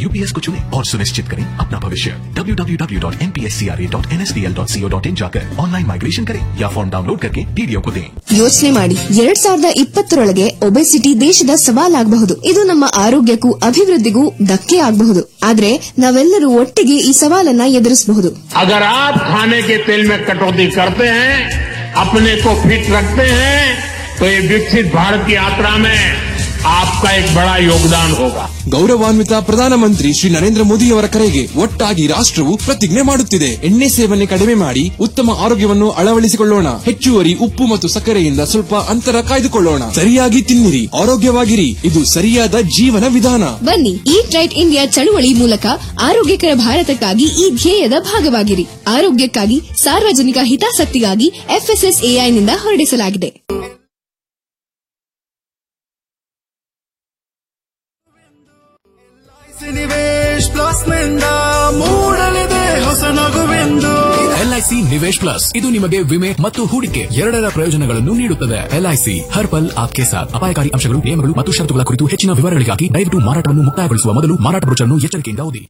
UPS को चुनें और सुनिश्चित करें अपना भविष्य www.npscra.nsdl.co.in जाकर ऑनलाइन माइग्रेशन करें या फॉर्म डाउनलोड करके डीडीओ को दें ಯೋಚನೆ ಮಾಡಿ ಎರಡ್ ಸಾವಿರದ ಇಪ್ಪತ್ತರೊಳಗೆ ಒಬೆಸಿಟಿ ದೇಶದ ಸವಾಲಾಗಬಹುದು ಇದು ನಮ್ಮ ಆರೋಗ್ಯಕ್ಕೂ ಅಭಿವೃದ್ಧಿಗೂ ಧಕ್ಕೆ ಆಗಬಹುದು ಆದ್ರೆ ನಾವೆಲ್ಲರೂ ಒಟ್ಟಿಗೆ ಈ ಸವಾಲನ್ನ ಎದುರಿಸಬಹುದು अगर आप खाने के तेल में कटौती करते हैं अपने को फिट रखते हैं तो ये विकसित भारत की यात्रा में आपका एक बड़ा योगदान होगा ಗೌರವಾನ್ವಿತ ಪ್ರಧಾನಮಂತ್ರಿ ಶ್ರೀ ನರೇಂದ್ರ ಮೋದಿಯವರ ಕರೆಗೆ ಒಟ್ಟಾಗಿ ರಾಷ್ಟ್ರವು ಪ್ರತಿಜ್ಞೆ ಮಾಡುತ್ತಿದೆ ಎಣ್ಣೆ ಸೇವನೆ ಕಡಿಮೆ ಮಾಡಿ ಉತ್ತಮ ಆರೋಗ್ಯವನ್ನು ಅಳವಡಿಸಿಕೊಳ್ಳೋಣ ಹೆಚ್ಚುವರಿ ಉಪ್ಪು ಮತ್ತು ಸಕ್ಕರೆಯಿಂದ ಸ್ವಲ್ಪ ಅಂತರ ಕಾಯ್ದುಕೊಳ್ಳೋಣ ಸರಿಯಾಗಿ ತಿನ್ನಿರಿ ಆರೋಗ್ಯವಾಗಿರಿ ಇದು ಸರಿಯಾದ ಜೀವನ ವಿಧಾನ ಬನ್ನಿ ಈಟ್ ರೈಟ್ ಇಂಡಿಯಾ ಚಳುವಳಿ ಮೂಲಕ ಆರೋಗ್ಯಕರ ಭಾರತಕ್ಕಾಗಿ ಈ ಧ್ಯೇಯದ ಭಾಗವಾಗಿರಿ ಆರೋಗ್ಯಕ್ಕಾಗಿ ಸಾರ್ವಜನಿಕ ಹಿತಾಸಕ್ತಿಗಾಗಿ ಎಫ್ಎಸ್ಎಸ್ಎಐನಿಂದ ಹೊರಡಿಸಲಾಗಿದೆ ನಿವೇಶ್ ಪ್ಲಸ್ ನಿಂದ ಮೂಡಲಿದೆ ಹೊಸ ನಗುವೆಂದು ಎಲ್ಐಸಿ ನಿವೇಶ್ ಪ್ಲಸ್ ಇದು ನಿಮಗೆ ವಿಮೆ ಮತ್ತು ಹೂಡಿಕೆ ಎರಡರ ಪ್ರಯೋಜನಗಳನ್ನು ನೀಡುತ್ತದೆ ಎಲ್ಐಸಿ ಹರ್ ಪಲ್ ಆಪ್ಕೆ ಸಾಥ್ ಅಪಾಯಕಾರಿ ಅಂಶಗಳು ನಿಯಮಗಳು ಮತ್ತು ಷರತ್ತುಗಳ ಕುರಿತು ಹೆಚ್ಚಿನ ವಿವರಗಳಿಗಾಗಿ ದಯವಿಟ್ಟು ಮಾರಾಟವನ್ನು ಮುಕ್ತಾಯಗೊಳಿಸುವ ಮೊದಲು ಮಾರಾಟ ಬ್ರೋಚರ್ನ್ನು ಎಚ್ಚರಿಕೆಯಿಂದ ಓದಿ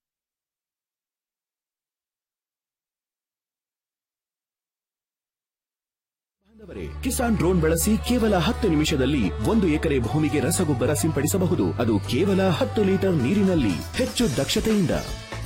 ಕಿಸಾನ್ ಡ್ರೋನ್ ಬಳಸಿ ಕೇವಲ ಹತ್ತು ನಿಮಿಷದಲ್ಲಿ ಒಂದು ಎಕರೆ ಭೂಮಿಗೆ ರಸಗೊಬ್ಬರ ಸಿಂಪಡಿಸಬಹುದು ಅದು ಕೇವಲ ಹತ್ತು ಲೀಟರ್ ನೀರಿನಲ್ಲಿ ಹೆಚ್ಚು ದಕ್ಷತೆಯಿಂದ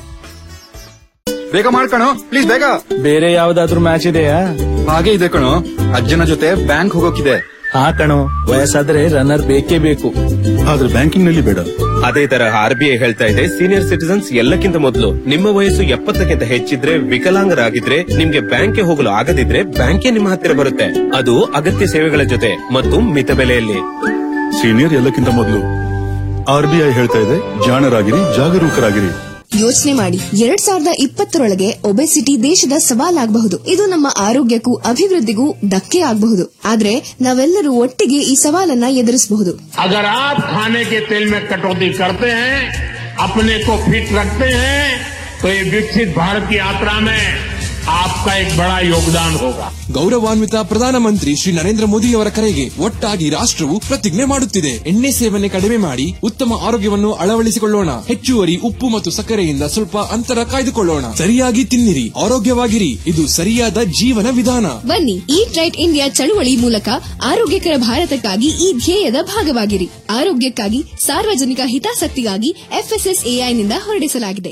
ಬೇಗ ಮಾಡ್ಕಣೋ ಪ್ಲೀಸ್ ಬೇಗ ಬೇರೆ ಯಾವ್ದಾದ್ರು ಮ್ಯಾಚ್ ಇದೆಯಾ ಹಾಗೆ ಇದೆ ಕಣೋ ಅಜ್ಜನ ಜೊತೆ ಬ್ಯಾಂಕ್ ಹೋಗೋಕಿದೆ ಹಾ ಕಣೋ ವಯಸ್ಸಾದ್ರೆ ರನ್ನರ್ ಬೇಕೇ ಬೇಕು ಆದ್ರೆ ಬ್ಯಾಂಕಿಂಗ್ ನಲ್ಲಿ ಬೇಡ ಅದೇ ತರ ಆರ್ ಬಿ ಐ ಹೇಳ್ತಾ ಇದೆ ಸೀನಿಯರ್ ಸಿಟಿಸನ್ಸ್ ಎಲ್ಲಕ್ಕಿಂತ ಮೊದಲು ನಿಮ್ಮ ವಯಸ್ಸು ಎಪ್ಪತ್ತಕ್ಕಿಂತ ಹೆಚ್ಚಿದ್ರೆ ವಿಕಲಾಂಗರಾಗಿದ್ರೆ ನಿಮ್ಗೆ ಬ್ಯಾಂಕ್ಗೆ ಹೋಗಲು ಆಗದಿದ್ರೆ ಬ್ಯಾಂಕೇ ನಿಮ್ಮ ಹತ್ತಿರ ಬರುತ್ತೆ ಅದು ಅಗತ್ಯ ಸೇವೆಗಳ ಜೊತೆ ಮತ್ತು ಮಿತ ಬೆಲೆಯಲ್ಲಿ ಸೀನಿಯರ್ ಎಲ್ಲಕ್ಕಿಂತ ಮೊದಲು ಆರ್ ಬಿ ಐ ಹೇಳ್ತಾ ಇದೆ ಜಾಣರಾಗಿರಿ ಜಾಗರೂಕರಾಗಿರಿ ಯೋಚನೆ ಮಾಡಿ ಎರಡ್ ಸಾವಿರದ ಇಪ್ಪತ್ತರೊಳಗೆ ಒಬೆಸಿಟಿ ದೇಶದ ಸವಾಲಾಗಬಹುದು ಇದು ನಮ್ಮ ಆರೋಗ್ಯಕ್ಕೂ ಅಭಿವೃದ್ಧಿಗೂ ಧಕ್ಕೆ ಆಗಬಹುದು ಆದ್ರೆ ನಾವೆಲ್ಲರೂ ಒಟ್ಟಿಗೆ ಈ ಸವಾಲನ್ನ ಎದುರಿಸಬಹುದು अगर आप खाने के तेल में कटौती करते हैं अपने को फिट रखते हैं तो ये विकसित भारत की यात्रा में आपका एक बड़ा योगदान होगा ಗೌರವಾನ್ವಿತ ಪ್ರಧಾನಮಂತ್ರಿ ಶ್ರೀ ನರೇಂದ್ರ ಮೋದಿಯವರ ಕರೆಗೆ ಒಟ್ಟಾಗಿ ರಾಷ್ಟ್ರವು ಪ್ರತಿಜ್ಞೆ ಮಾಡುತ್ತಿದೆ ಎಣ್ಣೆ ಸೇವನೆ ಕಡಿಮೆ ಮಾಡಿ ಉತ್ತಮ ಆರೋಗ್ಯವನ್ನು ಅಳವಡಿಸಿಕೊಳ್ಳೋಣ ಹೆಚ್ಚುವರಿ ಉಪ್ಪು ಮತ್ತು ಸಕ್ಕರೆಯಿಂದ ಸ್ವಲ್ಪ ಅಂತರ ಕಾಯ್ದುಕೊಳ್ಳೋಣ ಸರಿಯಾಗಿ ತಿನ್ನಿರಿ ಆರೋಗ್ಯವಾಗಿರಿ ಇದು ಸರಿಯಾದ ಜೀವನ ವಿಧಾನ ಬನ್ನಿ ಈಟ್ ರೈಟ್ ಇಂಡಿಯಾ ಚಳುವಳಿ ಮೂಲಕ ಆರೋಗ್ಯಕರ ಭಾರತಕ್ಕಾಗಿ ಈ ಧ್ಯೇಯದ ಭಾಗವಾಗಿರಿ ಆರೋಗ್ಯಕ್ಕಾಗಿ ಸಾರ್ವಜನಿಕ ಹಿತಾಸಕ್ತಿಗಾಗಿ ಎಫ್ಎಸ್ಎಸ್ಎಐನಿಂದ ಹೊರಡಿಸಲಾಗಿದೆ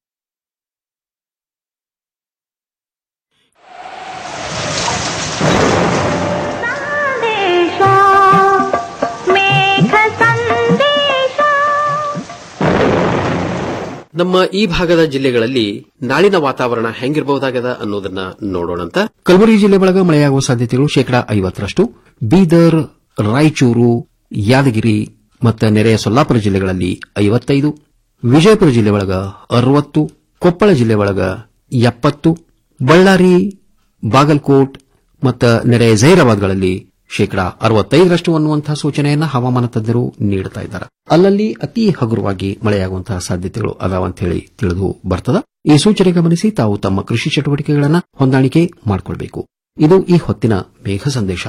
ನಮ್ಮ ಈ ಭಾಗದ ಜಿಲ್ಲೆಗಳಲ್ಲಿ ನಾಳಿನ ವಾತಾವರಣ ಹೆಂಗಿರಬಹುದಾಗದ ಅನ್ನೋದನ್ನ ನೋಡೋಣಂತ ಕಲಬುರಗಿ ಜಿಲ್ಲೆ ಒಳಗ ಮಳೆಯಾಗುವ ಸಾಧ್ಯತೆಗಳು ಶೇಕಡಾ ಐವತ್ತರಷ್ಟು ಬೀದರ್ ರಾಯಚೂರು ಯಾದಗಿರಿ ಮತ್ತು ನೆರೆಯ ಸೊಲ್ಲಾಪುರ ಜಿಲ್ಲೆಗಳಲ್ಲಿ ಐವತ್ತೈದು ವಿಜಯಪುರ ಜಿಲ್ಲೆ ಒಳಗ ಅರವತ್ತು ಕೊಪ್ಪಳ ಜಿಲ್ಲೆ ಒಳಗ ಎಪ್ಪತ್ತು ಬಳ್ಳಾರಿ ಬಾಗಲಕೋಟ್ ಮತ್ತು ನೆರೆಯ ಜೈರಾಬಾದ್ಗಳಲ್ಲಿ ಶೇಕಡಾ ಅರವತ್ತೈದರಷ್ಟು ಅನ್ನುವಂತಹ ಸೂಚನೆಯನ್ನ ಹವಾಮಾನ ತಜ್ಞರು ನೀಡುತ್ತಾ ಇದ್ದಾರೆ ಅಲ್ಲಲ್ಲಿ ಅತಿ ಹಗುರವಾಗಿ ಮಳೆಯಾಗುವಂತಹ ಸಾಧ್ಯತೆಗಳು ಅದಾವಂತ ಹೇಳಿ ತಿಳಿದು ಬರ್ತದ ಈ ಸೂಚನೆ ಗಮನಿಸಿ ತಾವು ತಮ್ಮ ಕೃಷಿ ಚಟುವಟಿಕೆಗಳನ್ನು ಹೊಂದಾಣಿಕೆ ಮಾಡಿಕೊಳ್ಬೇಕು ಇದು ಈ ಹೊತ್ತಿನ ಮೇಘ ಸಂದೇಶ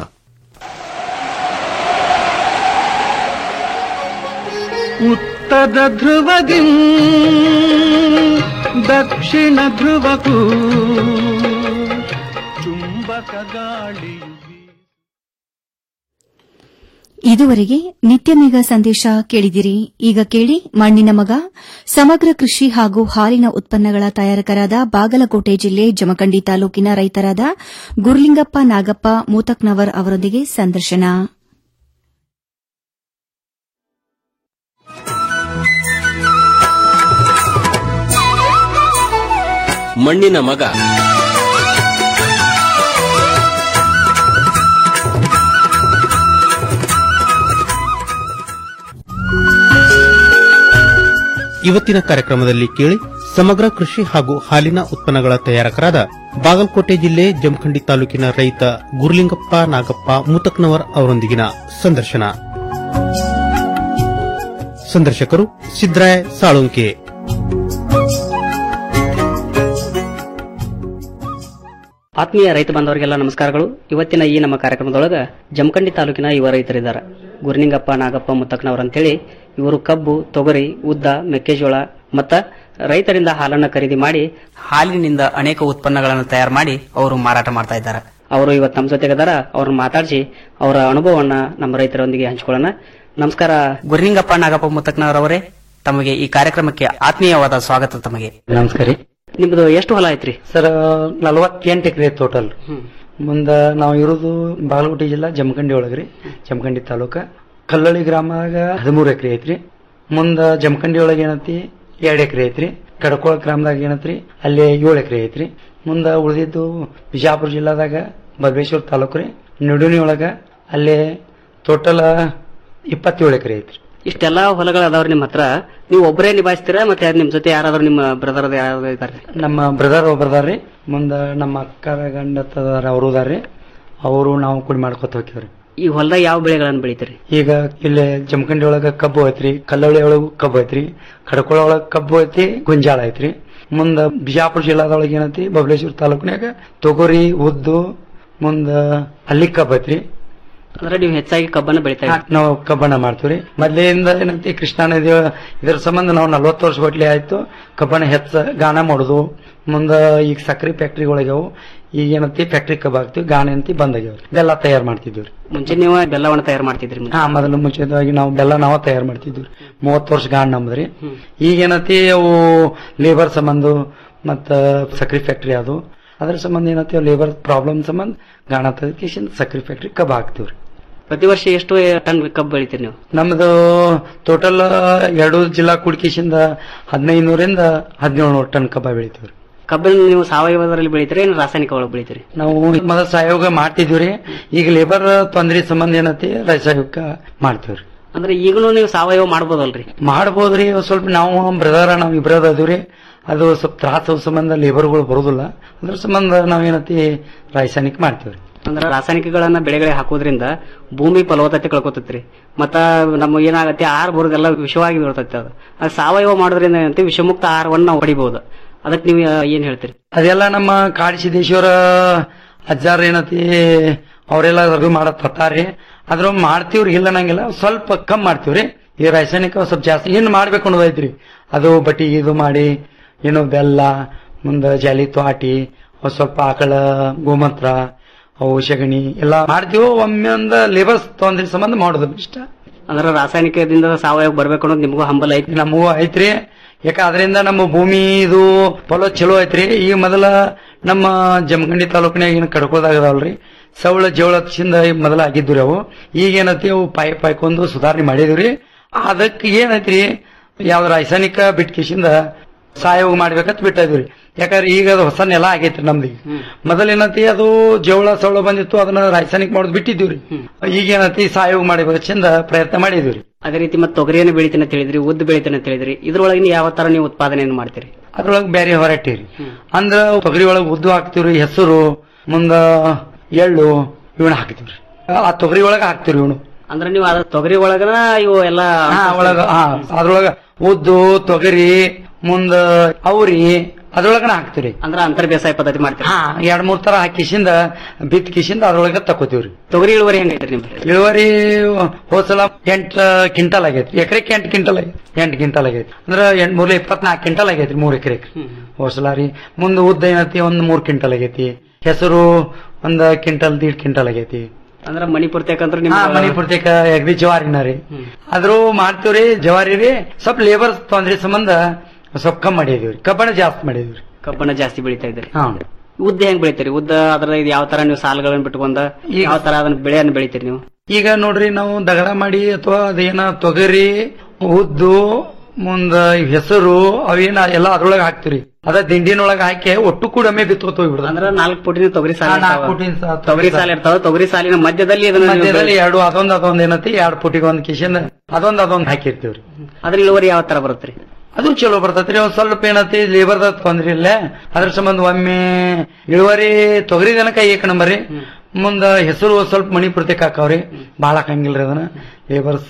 ಉತ್ತರ ಧ್ರುವದಿ ದಕ್ಷಿಣ ಧ್ರುವಕ್ಕೂ ಚುಂಬಕ ಗಾಳಿಯು ಇದುವರೆಗೆ ನಿತ್ಯ ಮೇಘ ಸಂದೇಶ ಕೇಳಿದಿರಿ ಈಗ ಕೇಳಿ ಮಣ್ಣಿನ ಮಗ ಸಮಗ್ರ ಕೃಷಿ ಹಾಗೂ ಹಾಲಿನ ಉತ್ಪನ್ನಗಳ ತಯಾರಕರಾದ ಬಾಗಲಕೋಟೆ ಜಿಲ್ಲೆ ಜಮಖಂಡಿ ತಾಲೂಕಿನ ರೈತರಾದ ಗುರ್ಲಿಂಗಪ್ಪ ನಾಗಪ್ಪ ಮೂತಕ್ನವರ್ ಅವರೊಂದಿಗೆ ಸಂದರ್ಶನ ಮಣ್ಣಿನ ಮಗ ಇವತ್ತಿನ ಕಾರ್ಯಕ್ರಮದಲ್ಲಿ ಕೇಳಿ ಸಮಗ್ರ ಕೃಷಿ ಹಾಗೂ ಹಾಲಿನ ಉತ್ಪನ್ನಗಳ ತಯಾರಕರಾದ ಬಾಗಲಕೋಟೆ ಜಿಲ್ಲೆ ಜಮಖಂಡಿ ತಾಲೂಕಿನ ರೈತ ಗುರುಲಿಂಗಪ್ಪ ನಾಗಪ್ಪ ಮುತಕ್ನವರ್ ಅವರೊಂದಿಗಿನ ಸಂದರ್ಶನ ಸಂದರ್ಶಕರು ಸಿದ್ರಾಯ ಸಾಳುಂಕೆ ಆತ್ಮೀಯ ರೈತ ಬಾಂಧವರಿಗೆಲ್ಲ ನಮಸ್ಕಾರಗಳು ಇವತ್ತಿನ ಈ ನಮ್ಮ ಕಾರ್ಯಕ್ರಮದೊಳಗ ಜಮಖಂಡಿ ತಾಲೂಕಿನ ಯುವ ರೈತರಿದ್ದಾರೆ ಗುರುನಿಂಗಪ್ಪ ನಾಗಪ್ಪ ಮುತ್ತಕ್ಕನವರ್ ಅಂತೇಳಿ ಇವರು ಕಬ್ಬು ತೊಗರಿ ಉದ್ದ ಮೆಕ್ಕೆಜೋಳ ಮತ್ತ ರೈತರಿಂದ ಹಾಲನ್ನ ಖರೀದಿ ಮಾಡಿ ಹಾಲಿನಿಂದ ಅನೇಕ ಉತ್ಪನ್ನಗಳನ್ನು ತಯಾರು ಮಾಡಿ ಅವರು ಮಾರಾಟ ಮಾಡ್ತಾ ಇದ್ದಾರೆ ಅವರು ಇವತ್ತು ನಮ್ಮ ಜೊತೆಗಿದಾರ ಅವ್ರನ್ನ ಮಾತಾಡಿಸಿ ಅವರ ಅನುಭವವನ್ನ ನಮ್ಮ ರೈತರೊಂದಿಗೆ ಹಂಚಿಕೊಳ್ಳೋಣ ನಮಸ್ಕಾರ ಗುರ್ಲಿಂಗಪ್ಪ ನಾಗಪ್ಪ ಮುತ್ತಕ್ನವರವರೇ ತಮಗೆ ಈ ಕಾರ್ಯಕ್ರಮಕ್ಕೆ ಆತ್ಮೀಯವಾದ ಸ್ವಾಗತ ತಮಗೆ ನಮಸ್ಕಾರ ರೀ ನಿಮ್ದು ಎಷ್ಟು ಹೊಲ ಐತ್ರಿ ಸರ್ ನಲವತ್ತೆಂಟು ಎಕರೆ ಟೋಟಲ್ ಮುಂದ ನಾವು ಇರೋದು ಬಾಗಲಕೋಟೆ ಜಿಲ್ಲಾ ಜಮಖಂಡಿ ಒಳಗ್ರಿ ಜಮಖಂಡಿ ತಾಲೂಕ ಕಲ್ಲಳ್ಳಿ ಗ್ರಾಮದಾಗ ಹದಿಮೂರು ಎಕರೆ ಐತ್ರಿ ಮುಂದ ಜಮಖಂಡಿ ಒಳಗೆ ಏನೈತಿ ಎರಡ್ ಎಕರೆ ಐತ್ರಿ ಕಡಕೋಳ ಗ್ರಾಮದಾಗ ಏನೈತ್ರಿ ಅಲ್ಲಿ ಏಳು ಎಕರೆ ಐತ್ರಿ ಮುಂದ ಉಳಿದಿದ್ದು ಬಿಜಾಪುರ ಜಿಲ್ಲಾದಾಗ ಬಸವೇಶ್ವರ ತಾಲೂಕು ರೀ ನಡುನಿ ಒಳಗ ಅಲ್ಲಿ ಟೋಟಲ್ ಇಪ್ಪತ್ತೇಳು ಎಕರೆ ಐತ್ರಿ ಇಷ್ಟೆಲ್ಲಾ ಹೊಲಗಳು ಅದಾವ್ರಿ ನಿಮ್ಮ ಹತ್ರ ನೀವು ಒಬ್ಬರೇ ನಿಭಾಯಿಸ್ತೀರಾ ಮತ್ತೆ ನಿಮ್ ಜೊತೆ ಯಾರಾದ್ರೂ ನಿಮ್ಮ ಬ್ರದರ್ ಯಾರಾದ್ರೂ ಇದಾರೆ ನಮ್ಮ ಬ್ರದರ್ ಒಬ್ಬರದಾರ್ರಿ ಮುಂದ ನಮ್ಮ ಅಕ್ಕರ ಗಂಡತದಾರ ಅವರು ಅದಾರ್ರಿ ಅವರು ನಾವು ಕೂಡಿ ಮಾಡ್ಕೊತ ಹೋಗ್ತೀವ್ರಿ ಈ ಹೊಲದಾಗ ಯಾವ ಬೆಳೆಗಳನ್ನು ಬೆಳಿತೀರಿ ಈಗ ಇಲ್ಲಿ ಜಮಖಂಡಿ ಒಳಗ ಕಬ್ಬು ಐತ್ರಿ ಕಲ್ಲಳ್ಳಿ ಒಳಗ ಕಬ್ಬು ಐತ್ರಿ ಕಡಕೊಳ ಒಳಗ ಕಬ್ಬು ಐತಿ ಗೊಂಜಾಳ ಐತ್ರಿ ಮುಂದ ಬಿಜಾಪುರ ಜಿಲ್ಲಾದೊಳಗ ಏನೈತಿ ಬಬಲೇಶ್ವರ ತಾಲೂಕಿನಾಗ ತೊಗರಿ ಉದ್ದು ಮುಂದ ಅಲ್ಲಿ ಕಬ್ಬು ಐತ್ರಿ ಅಂದ್ರೆ ನೀವು ಹೆಚ್ಚಾಗಿ ಕಬ್ಬನ್ನ ಬೆಳಿತಾ ಇದ್ದೀರಿ. ನಾವು ಕಬ್ಬಣ್ಣ ಮಾಡ್ತೀವ್ರಿ ಮೊದ್ಲಿಂದ ಏನೈತಿ ಕೃಷ್ಣಾ ನದಿ ಇದ್ರ ಸಂಬಂಧ ನಾವು ನಲ್ವತ್ತು ವರ್ಷ ಗಟ್ಲೆ ಆಯ್ತು ಕಬ್ಬಣ್ಣ ಹೆಚ್ಚ ಗಾಣ ಮಾಡುದು ಮುಂದ ಈಗ ಸಕ್ರಿ ಫ್ಯಾಕ್ಟ್ರಿ ಒಳಗ್ಯಾವು ಈಗ ಏನೈತಿ ಫ್ಯಾಕ್ಟ್ರಿ ಕಬ್ಬ ಹಾಕ್ತಿವಿ ಗಾಣ ಅಂತಿ ಬಂದಾಗ್ಯಾವ್ರಿ ಬೆಲ್ಲ ತಯಾರು ಮಾಡ್ತಿದ್ವಿ ಮುಂಚೆ ನೀವು ಬೆಲ್ಲವನ್ನ ತಯಾರು ಮಾಡ್ತಿದ್ರಿ ಮುಂಚೆ. ಹಾ ಮೊದಲು ಮುಂಚಿತವಾಗಿ ನಾವು ಬೆಲ್ಲ ನಾವ ತಯಾರು ಮಾಡ್ತಿದ್ವಿ ಮೂವತ್ತು ವರ್ಷ ಗಾಣ ನಮ್ದ್ರಿ ಈಗ ಏನೈತಿ ಅವು ಲೇಬರ್ ಸಂಬಂಧ ಮತ್ತ ಸಕ್ರಿ ಫ್ಯಾಕ್ಟ್ರಿ ಅದು ಅದ್ರ ಸಂಬಂಧ ಏನೈತಿ ಲೇಬರ್ ಪ್ರಾಬ್ಲಮ್ ಸಂಬಂಧ ಗಾಣ ತೆಗೆದು ಸಕ್ರಿ ಫ್ಯಾಕ್ಟ್ರಿ ಕಬ್ಬ ಹಾಕ್ತಿವ್ರಿ ಪ್ರತಿ ವರ್ಷ ಎಷ್ಟು ಟನ್ ಕಬ್ಬು ಬೆಳಿತೀರಿ ನೀವು ನಮ್ದು ಟೋಟಲ್ ಎರಡು ಜಿಲ್ಲಾ ಕುಡ್ಕಿಸಿಂದ ಹದಿನೈನೂರಿಂದ ಹದಿನೇಳು ಟನ್ ಕಬ್ಬ ಬೆಳಿತೀವ್ರಿ ಕಬ್ಬನ್ನು ನೀವು ಸಾವಯವದಲ್ಲಿ ಬೆಳಿತೀರಿ ಏನು ರಾಸಾಯನಿಕ ಒಳಗೆ ಬೆಳಿತೀರಿ ನಾವು ಮೊದಲ ಸಹಯೋಗ ಮಾಡ್ತಿದ್ವಿ ಈಗ ಲೇಬರ್ ತೊಂದ್ರೆ ಸಂಬಂಧ ಏನೈತಿ ಸಹಯೋಗ ಮಾಡ್ತೀವ್ರಿ ಅಂದ್ರೆ ಈಗಲೂ ನೀವು ಸಾವಯವ ಮಾಡ್ಬೋದಲ್ರಿ ಮಾಡ್ಬೋದ್ರಿ ಒಂದ್ ಸ್ವಲ್ಪ ನಾವು ಬ್ರದರ್ ನಾವು ಇಬ್ರದ ಅದೀವ್ರಿ ಅದು ಸ್ವಲ್ಪ ತ್ರಾಸ ಸಂಬಂಧ ಲೇಬರ್ಗಳು ಬರೋದಿಲ್ಲ ಅದ್ರ ಸಂಬಂಧ ನಾವೇನತಿ ರಾಸಾಯನಿಕ ಮಾಡ್ತೀವ್ರಿ ಅಂದ್ರೆ ರಾಸಾಯನಿಕಗಳನ್ನ ಬೆಳೆಗಳಿಗೆ ಹಾಕೋದ್ರಿಂದ ಭೂಮಿ ಫಲವತ್ತತೆ ಕಳ್ಕೊತೈತ್ರಿ ಮತ್ತ ನಮ್ಮ ಏನಾಗತ್ತೆ ಆಹಾರ ಬರೋದೆಲ್ಲ ವಿಷವಾಗಿ ಬರ್ತೈತೆ ಅದು ಅದು ಸಾವಯವ ಮಾಡೋದ್ರಿಂದ ಏನಂತೆ ವಿಷಮುಕ್ತ ಆಹಾರವನ್ನ ನಾವು ಪಡಿಬಹುದು ಅದಕ್ಕೆ ನೀವು ಏನ್ ಹೇಳ್ತೀರಿ ಅದೆಲ್ಲ ನಮ್ಮ ಕಾಡಿಸಿದ್ದೇಶ್ವರ ಅಜ್ಜಾರ್ ಏನತಿ ಅವರೆಲ್ಲ ರಘು ಮಾಡತ್ ಹತ್ತಾರಿ ಅದ್ರ ಮಾಡ್ತೀವ್ರಿ ಇಲ್ಲ ನಂಗಿಲ್ಲ ಸ್ವಲ್ಪ ಕಮ್ ಮಾಡ್ತೀವ್ರಿ ಈ ರಾಸಾಯನಿಕ ಸ್ವಲ್ಪ ಜಾಸ್ತಿ ಏನ್ ಮಾಡ್ಬೇಕು ಅನ್ನೋದೈತ್ರಿ ಅದು ಬಟ್ಟಿ ಇದು ಮಾಡಿ ಏನು ಬೆಲ್ಲ ಮುಂದ ಜಾಲಿ ತ್ವಾಟಿ ಅವ್ ಸ್ವಲ್ಪ ಆಕಳ ಗೋಮೂತ್ರ ಅವು ಸಗಣಿ ಎಲ್ಲ ಮಾಡ್ತೀವೋ ಒಮ್ಮೆ ಒಂದ ಲೇಬರ್ಸ್ ತೊಂದ್ರೆ ಸಂಬಂಧ ಮಾಡೋದು ಇಷ್ಟ ಅಂದ್ರೆ ರಾಸಾಯನಿಕದಿಂದ ಸಾವಯವ ಬರ್ಬೇಕು ಅನ್ನೋದು ನಿಮಗೂ ಹಂಬಲ ಐತಿ ನಮಗೂ ಐತ್ರಿ ಯಾಕ ಅದರಿಂದ ನಮ್ಮ ಭೂಮಿ ಇದು ಫಲ ಚಲೋ ಐತ್ರಿ ಈಗ ಮೊದಲ ನಮ್ಮ ಜಮಖಂಡಿ ತಾಲೂಕಿನಾಗ ಏನು ಕಡ್ಕೋದಾಗದಲ್ರಿ ಸವಳ ಜವಳದಿಂದ ಮೊದಲ ಆಗಿದ್ವಿ ಅವು ಈಗ ಏನೈತಿ ಅವು ಪಾಯ್ ಪಾಯ್ಕೊಂಡು ಸುಧಾರಣೆ ಮಾಡಿದ್ವಿ ಅದಕ್ಕೆ ಏನೈತ್ರಿ ಯಾವ್ದು ರಾಸಾಯನಿಕ ಬಿಟ್ಕಿಸಿಂದ ಸಾಯೋಗ ಮಾಡ್ಬೇಕಂತ ಬಿಟ್ಟಿದ್ವಿ ಯಾಕಂದ್ರೆ ಈಗ ಅದು ಹೊಸ ನೆಲ ಆಗೈತ್ರಿ ನಮ್ದು ಈಗ ಮೊದಲ ಏನೈತಿ ಅದು ಜವಳ ಸವಳ ಬಂದಿತ್ತು ಅದನ್ನ ರಾಸಾಯನಿಕ ಮಾಡೋದು ಬಿಟ್ಟಿದ್ದೀವ್ರಿ ಈಗ ಏನೈತಿ ಸಾಯೋಗ ಮಾಡಬೇಕಂದ ಪ್ರಯತ್ನ ಮಾಡಿದ್ವಿ ಅದೇ ರೀತಿ ಮತ್ತೆ ತೊಗರಿಯನ್ನು ಬೆಳಿತೀನಿ ಅಂತ ಹೇಳಿದ್ರಿ ಉದ್ದು ಬೆಳಿತೀನಿ ಅಂತ ಹೇಳಿದ್ರಿ ಇದ್ರೊಳಗೆ ಯಾವ ತರ ನೀವು ಉತ್ಪಾದನೆಯನ್ನು ಮಾಡ್ತೀರಿ ಅದ್ರೊಳಗೆ ಬೇರೆ ಹೊರಟಿ ರೀ ಅಂದ್ರ ತೊಗರಿ ಒಳಗೆ ಉದ್ದು ಹಾಕ್ತಿವ್ರಿ ಹೆಸರು ಮುಂದ ಎಳ್ಳು ಇವನ್ನ ಹಾಕ್ತಿವ್ರಿ ಆ ತೊಗರಿ ಒಳಗ ಹಾಕ್ತಿವ್ರಿ ಇವನು ಅಂದ್ರೆ ನೀವು ಅದ್ರ ತೊಗರಿ ಒಳಗನ ಇವು ಎಲ್ಲ ಹಾ ಒಳಗ ಹಾ ಅದ್ರೊಳಗ ಉದ್ದು ತೊಗರಿ ಮುಂದ ಅವ್ರಿ ಅದ್ರೊಳಗನ ಹಾಕ್ತಿವ್ರಿ ಅಂದ್ರೆ ಅಂತರ್ ಬೇಸಾಯ ಪದ್ಧತಿ ಮಾಡ್ತೀರಿ ಹಾ ಎರಡ್ ಮೂರ್ ತರ ಹಾಕಿಸಿಂದ ಬಿತ್ ಕಿಸಿಂದ ಅದ್ರೊಳಗ ತಕೋತೀವ್ರಿ ತೊಗರಿ ಇಳುವರಿ ಹೆಂಗೈತ್ರಿ ನಿಮ್ದು ಇಳುವರಿ ಹೋದ್ಸಲ ಎಂಟ್ ಕ್ವಿಂಟಲ್ ಆಗೈತ್ರಿ ಎಕರೆಕ್ಕೆ ಎಂಟ್ ಕ್ವಿಂಟಲ್ ಆಗೈತಿ ಎಂಟ್ ಕ್ವಿಂಟಲ್ ಆಗೈತಿ ಅಂದ್ರ ಎಂಟ್ ಮೂರ್ಲ ಇಪ್ಪತ್ನಾಲ್ಕು ಕ್ವಿಂಟಲ್ ಆಗೈತ್ರಿ ಮೂರ್ ಎಕರೆಕ್ ಹೋದ್ಸಲ ರೀ ಮುಂದ ಉದ್ದ ಏನೈತಿ ಒಂದ್ ಮೂರ್ ಕ್ವಿಂಟಲ್ ಆಗೈತಿ ಹೆಸರು ಒಂದ್ ಕ್ವಿಂಟಲ್ ದೀಡ್ ಕ್ವಿಂಟಲ್ ಆಗೈತಿ ಅಂದ್ರೆ ಮಣಿಪುರ್ತಕ್ಕಂದ್ರೆ ಹಾ ನಿಮ್ಗೆ ಮಣಿಪುರ್ತಕ ಅಗ್ದಿ ಜವಾರಿನ ರೀ ಆದ್ರೂ ಮಾಡ್ತೀವ್ರಿ ಜವಾರಿ ರೀ ಸ್ವಲ್ಪ ಲೇಬರ್ ತೊಂದ್ರೆ ಸಂಬಂಧ ಸ್ವಲ್ಪ ಕಮ್ಮಿ ಮಾಡಿದೀವ್ರಿ ಕಬ್ಬಣ ಜಾಸ್ತಿ ಮಾಡಿದೀವ್ರಿ ಕಬ್ಬನ್ನ ಜಾಸ್ತಿ ಬೆಳಿತಾ ಇದ್ರಿ ಹಾ ಉದ್ದ ಹೆಂಗ್ ಬೆಳಿತೀರಿ ಉದ್ದ ಅದ್ರ ಇದು ಯಾವ ತರ ನೀವು ಸಾಲುಗಳನ್ನ ಬಿಟ್ಕೊಂಡ ಯಾವ ತರ ಅದನ್ನ ಬೆಳೆಯನ್ನ ಬೆಳಿತೀರಿ ನೀವು ಈಗ ನೋಡ್ರಿ ನಾವು ದಗಡ ಮಾಡಿ ಅಥವಾ ಅದೇನ ತೊಗರಿ ಉದ್ದು ಮುಂದ ಇವ್ ಹೆಸರು ಅವೇನ ಎಲ್ಲ ಅದ್ರೊಳಗ ಹಾಕ್ತಿರಿ ಅದ ದಿಂಡಿನೊಳಗ ಹಾಕಿ ಒಟ್ಟು ಕೂಡ ಒಮ್ಮೆ ಬಿತ್ಕೋತ ಹೋಗ್ಬಿಡುದು ಅಂದ್ರ ನಾಲ್ಕು ಪುಟಿನ ತೊಗರಿ ಸಾಲ ಹಾ, ನಾಲ್ಕು ಇರ್ತಾವ. ಪುಟಿನ ಸಾ- ತೊಗರಿ ಸಾಲ ಇರ್ತಾವ ತೊಗರಿ ಸಾಲಿನ ಮಧ್ಯದಲ್ಲಿ ಇದನ್ನ ನೀವು ಮಧ್ಯದಲ್ಲಿ ಬೆಳಿ- ಎರಡು ಅದೊಂದ್ ಅದೊಂದ್ ಏನತಿ ಎರಡು ಪುಟಿಗೆ ಒಂದ್ ಕಿಶನ್ ಅದೊಂದ್ ಅದೊಂದ್ ಹಾಕಿರ್ತೀವ್ರಿ ಅದ್ರ ಇಳುವರಿ ಯಾವ ತರ ಬರುತ್ತ್ರಿ ಅದು ಚಲೋ ಬರ್ತೈತ್ರಿ ಒಂದ್ ಸ್ವಲ್ಪ ಏನತಿ ಲೇಬರ್ದ ತೊಂದ್ರೆ ಇಲ್ಲ ಅದ್ರ ಸಂಬಂಧ ಒಮ್ಮೆ ಇಳುವರಿ ತೊಗರಿ ದನಕ ಏಕ ನಂಬರಿ ಮುಂದ ಹೆಸರು ಸ್ವಲ್ಪ ಮಣಿ ಪೂರ್ತಿಕ್ ಹಾಕಾವ್ರಿ ಬಾಳ ಹಾಕಂಗಿಲ್ರಿ ಅದನ್ನ ಲೇಬರ್ಸ್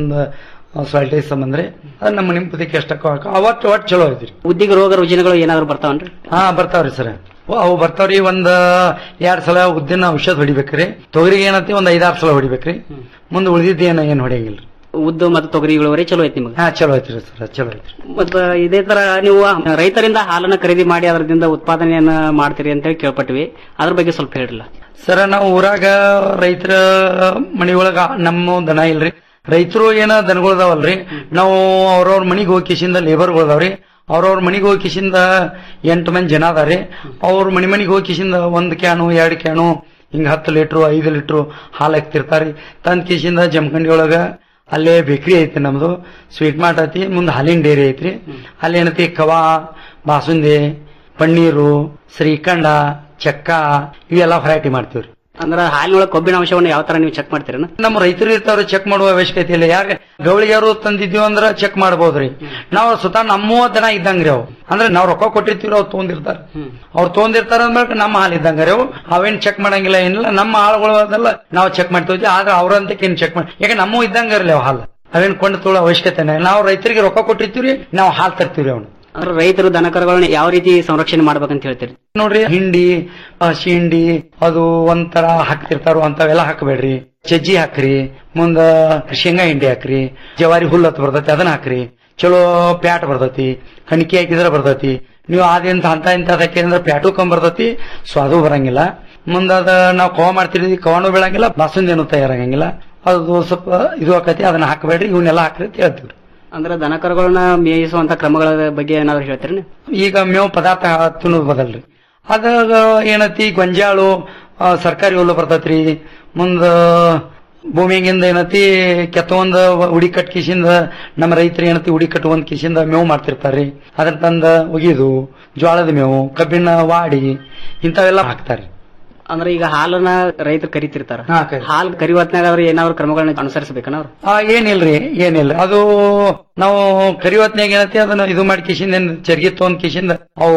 ಸಾಲ್ಟೇಜ್ ಸಂಬಂಧ ರೀ ಅದ್ ನಮ್ಮ ಮಣಿ ಪೂರ್ತಿಕ್ ಎಷ್ಟ ಅವಟ್ ಒಟ್ ಚಲೋ ಐತ್ರಿ ಉದ್ದಿಗೆ ರೋಗ ರುಜಿನಗಳು ಏನಾದ್ರು ಬರ್ತಾವನ್ರಿ ಹಾ ಬರ್ತಾವ್ರಿ ಸರ್ ಅವು ಬರ್ತಾವ್ರಿ ಒಂದ್ ಎರಡ್ ಸಲ ಉದ್ದಿನ ಔಷಧ ಹೊಡಿಬೇಕ್ರಿ ತೊಗರಿಗೆ ಏನತಿ ಒಂದ್ ಐದಾರು ಸಲ ಹೊಡಿಬೇಕ್ರಿ ಮುಂದೆ ಉಳಿದಿದ್ದು ಏನ ಏನ್ ಹೊಡಿಯಂಗಿಲ್ರಿ ಉದ್ದು ಮತ್ತು ತೊಗರಿ ಇಳುವರಿ ಚಲೋ ಐತಿ ನಿಮಗೆ ಹಾ ಚಲೋ ಐತ್ರಿ ಸರ್ ಚಲೋ ಐತ್ರಿ ಮತ್ತ ಇದೇ ತರ ನೀವು ರೈತರಿಂದ ಹಾಲನ್ನ ಖರೀದಿ ಮಾಡಿ ಅದರಿಂದ ಉತ್ಪಾದನೆಯನ್ನ ಮಾಡ್ತೀರಿ ಅಂತ ಹೇಳಿ ಕೇಳ್ಪಟ್ವಿ ಅದ್ರ ಬಗ್ಗೆ ಸ್ವಲ್ಪ ಹೇಳಿರಲ್ಲ ಸರ ನಾವು ಊರಾಗ ರೈತರ ಮನಿ ಒಳಗ ನಮ್ಮ ದನ ಇಲ್ರಿ ರೈತರು ಏನ ದನಗಳದಾವಲ್ರಿ ನಾವು ಅವ್ರವ್ರ ಮನಿಗೆ ಹೋಗಿ ಕಿಶಿಂದ ಲೇಬರ್ ಅದಾವ್ರಿ ಅವ್ರವ್ರ ಮನಿಗೆ ಹೋಗಿ ಕಿಶಿಂದ ಎಂಟು ಮಂದಿ ಜನ ಅದಾರಿ ಅವ್ರ ಮನಿ ಮನಿಗೆ ಹೋಗಿ ಕಿಶಿಂದ ಒಂದ್ ಕ್ಯಾನು ಎರಡ್ ಕ್ಯಾನು ಹಿಂಗ ಹತ್ತು ಲೀಟ್ರು ಐದು ಲೀಟ್ರು ಹಾಲು ಹಾಕ್ತಿರ್ತಾರಿ ತಂದ್ ಕಿಶಿಂದ ಜಮಖಂಡಿ ಒಳಗ ಅಲ್ಲೇ ಬೇಕ್ರಿ ಐತಿ ನಮ್ದು ಸ್ವೀಟ್ ಮಾರ್ಟ್ ಐತಿ ಮುಂದೆ ಹಾಲಿನ ಡೇರಿ ಐತ್ರಿ ಅಲ್ಲಿ ಏನೈತಿ ಕವಾ ಬಾಸುಂದಿ ಪನ್ನೀರು ಶ್ರೀಖಂಡ ಚಕ್ಕ ಇವೆಲ್ಲ ವೆರೈಟಿ ಮಾಡ್ತೀವ್ರಿ ಅಂದ್ರ ಹಾಲಿನೊಳಗೆ ಕೊಬ್ಬಿನ ಅಂಶವನ್ನು ಯಾವ ತರ ನೀವು ಚೆಕ್ ಮಾಡ್ತೀರನ ನಮ್ಮ ರೈತರು ಇರ್ತಾವ್ರ ಚೆಕ್ ಮಾಡುವ ಅವಶ್ಯಕತೆ ಇಲ್ಲ ಯಾಕೆ ಗೌಳಿಯಾರು ತಂದಿದ್ದೀವಿ ಅಂದ್ರ ಚೆಕ್ ಮಾಡ್ಬೋದ್ರಿ ನಾವು ಸ್ವತಃ ನಮ್ಮ ದನ ಇದ್ದಂಗ್ರಿ ಅವು ಅಂದ್ರೆ ನಾವ್ ರೊಕ್ಕ ಕೊಟ್ಟಿರ್ತೀವಿ ಅವ್ರು ತೊಗೊಂಡಿರ್ತಾರ ಅವ್ರು ತೊಗೊಂಡಿರ್ತಾರ ಅಂದ್ಮೇಲೆ ನಮ್ಮ ಹಾಲು ಇದ್ದಂಗ್ರಿ ಅವು ಅವೇನ್ ಚೆಕ್ ಮಾಡಂಗಿಲ್ಲ ಏನಿಲ್ಲ ನಮ್ಮ ಹಾಳುಗಳು ಅದೆಲ್ಲ ನಾವು ಚೆಕ್ ಮಾಡ್ತೀವಿ ಆದ್ರೆ ಅವ್ರಂತಕ್ಕೆ ಏನ್ ಚೆಕ್ ಮಾಡಿ ಯಾಕೆ ನಮ್ಮ ಇದ್ದಂಗ ಇರ್ಲಿ ಅವ್ ಹಾಲು ಅವೇನ್ ಕೊಂಡು ತೊಗೊಳ್ಳೋ ಅವಶ್ಯಕತೆ ಇಲ್ಲ. ನಾವು ರೈತರಿಗೆ ರೊಕ್ಕ ಕೊಟ್ಟಿರ್ತೀವಿ ನಾವು ಹಾಲು ತರ್ತೀವಿ ಅವ್ನು ಅಂದ್ರೆ ರೈತರು ದನಕರುಗಳನ್ನ ಯಾವ ರೀತಿ ಸಂರಕ್ಷಣೆ ಮಾಡ್ಬೇಕಂತ ಹೇಳ್ತೀರಿ ನೋಡ್ರಿ ಹಿಂಡಿ ಹಸಿ ಹಿಂಡಿ ಅದು ಒಂಥರ ಹಾಕ್ತಿರ್ತಾರೋ ಅಂತವೆಲ್ಲ ಹಾಕಬೇಡ್ರಿ ಸಜ್ಜಿ ಹಾಕ್ರಿ ಮುಂದ ಶೇಂಗಾ ಹಿಂಡಿ ಹಾಕ್ರಿ ಜವಾರಿ ಹುಲ್ಲು ಹತ್ ಬರ್ತೈತಿ ಅದನ್ನ ಹಾಕ್ರಿ ಚಲೋ ಪ್ಯಾಟ್ ಬರ್ತೈತಿ ಕಣಿಕೆ ಹಾಕಿದ್ರೆ ಬರ್ತೈತಿ ನೀವು ಅದಿಂತ ಅಂತ ಇಂತ ಹಾಕಿದ್ರೆ ಪ್ಯಾಟು ಕಮ್ ಬರ್ತೈತಿ ಸ್ವಾದು ಬರಂಗಿಲ್ಲ ಮುಂದ ಅದ ನಾವು ಕವ ಮಾಡ್ತಿರ್ತೀವಿ ಕವನು ಬೀಳಂಗಿಲ್ಲ ಬಾಸುಂದೇನು ತಯಾರಾಗಂಗಿಲ್ಲ ಅದು ಸ್ವಲ್ಪ ಇದು ಆಕತಿ ಅದನ್ನ ಹಾಕಬೇಡ್ರಿ ಇವನ್ನೆಲ್ಲ ಹಾಕ್ರಿ ಅಂತ ಹೇಳ್ತೀವಿ ಅಂದ್ರೆ ದನಕರುಗಳನ್ನ ಮೇಯಿಸುವಂತ ಕ್ರಮಗಳ ಬಗ್ಗೆ ಏನಾದ್ರು ಹೇಳ್ತೀರಿ ಈಗ ಮೇವು ಪದಾರ್ಥ ತಿನ್ನೋದು ಬದಲ್ರಿ ಅದಾಗ ಏನೈತಿ ಗೊಂಜಾಳು ಆ, ಸರ್ಕಾರಿ ಹುಲ್ಲು ಬರ್ತೈತ್ರಿ ಮುಂದ ಭೂಮಿಗಿಂದ ಏನೈತಿ ಕೆತ್ತೊಂದ ಉಡಿ ಕಟ್ ಕಿಸಿಂದ ನಮ್ಮ ರೈತರು ಏನೈತಿ ಉಡಿ ಕಟ್ಟು ಒಂದ್ ಕಿಸಿಂದ ಮೇವು ಮಾಡ್ತಿರ್ತಾರ್ರಿ ಅದ್ರ ತಂದ ಒಗಿದು ಜ್ವಾಳದ ಮೇವು ಕಬ್ಬಿನ ವಾಡಿ ಇಂಥವೆಲ್ಲ ಹಾಕ್ತಾರ್ರಿ ಅಂದ್ರೆ ಈಗ ಹಾಲನ್ನ ರೈತರು ಕರಿತಿರ್ತಾರ ಹಾ, ಕರಿ. ಹಾಲು ಕರಿವತ್ನಾಗ ಅವ್ರು ಏನಾದ್ರು ಕ್ರಮಗಳನ್ನ ಅನುಸರಿಸಬೇಕನ ಅವ್ರು ಆ ಏನಿಲ್ರಿ ಏನಿಲ್ಲ ಅದು ನಾವು ಕರಿವತ್ನ್ಯಾಗ ಏನೈತಿ ಅದನ್ನ ಇದು ಮಾಡಿ ಕಿಶಿಂದ ಏನ್ ಚರ್ಗಿ ತೊಗೊಂಡ್ ಕಿಶಿಂದ ಅವು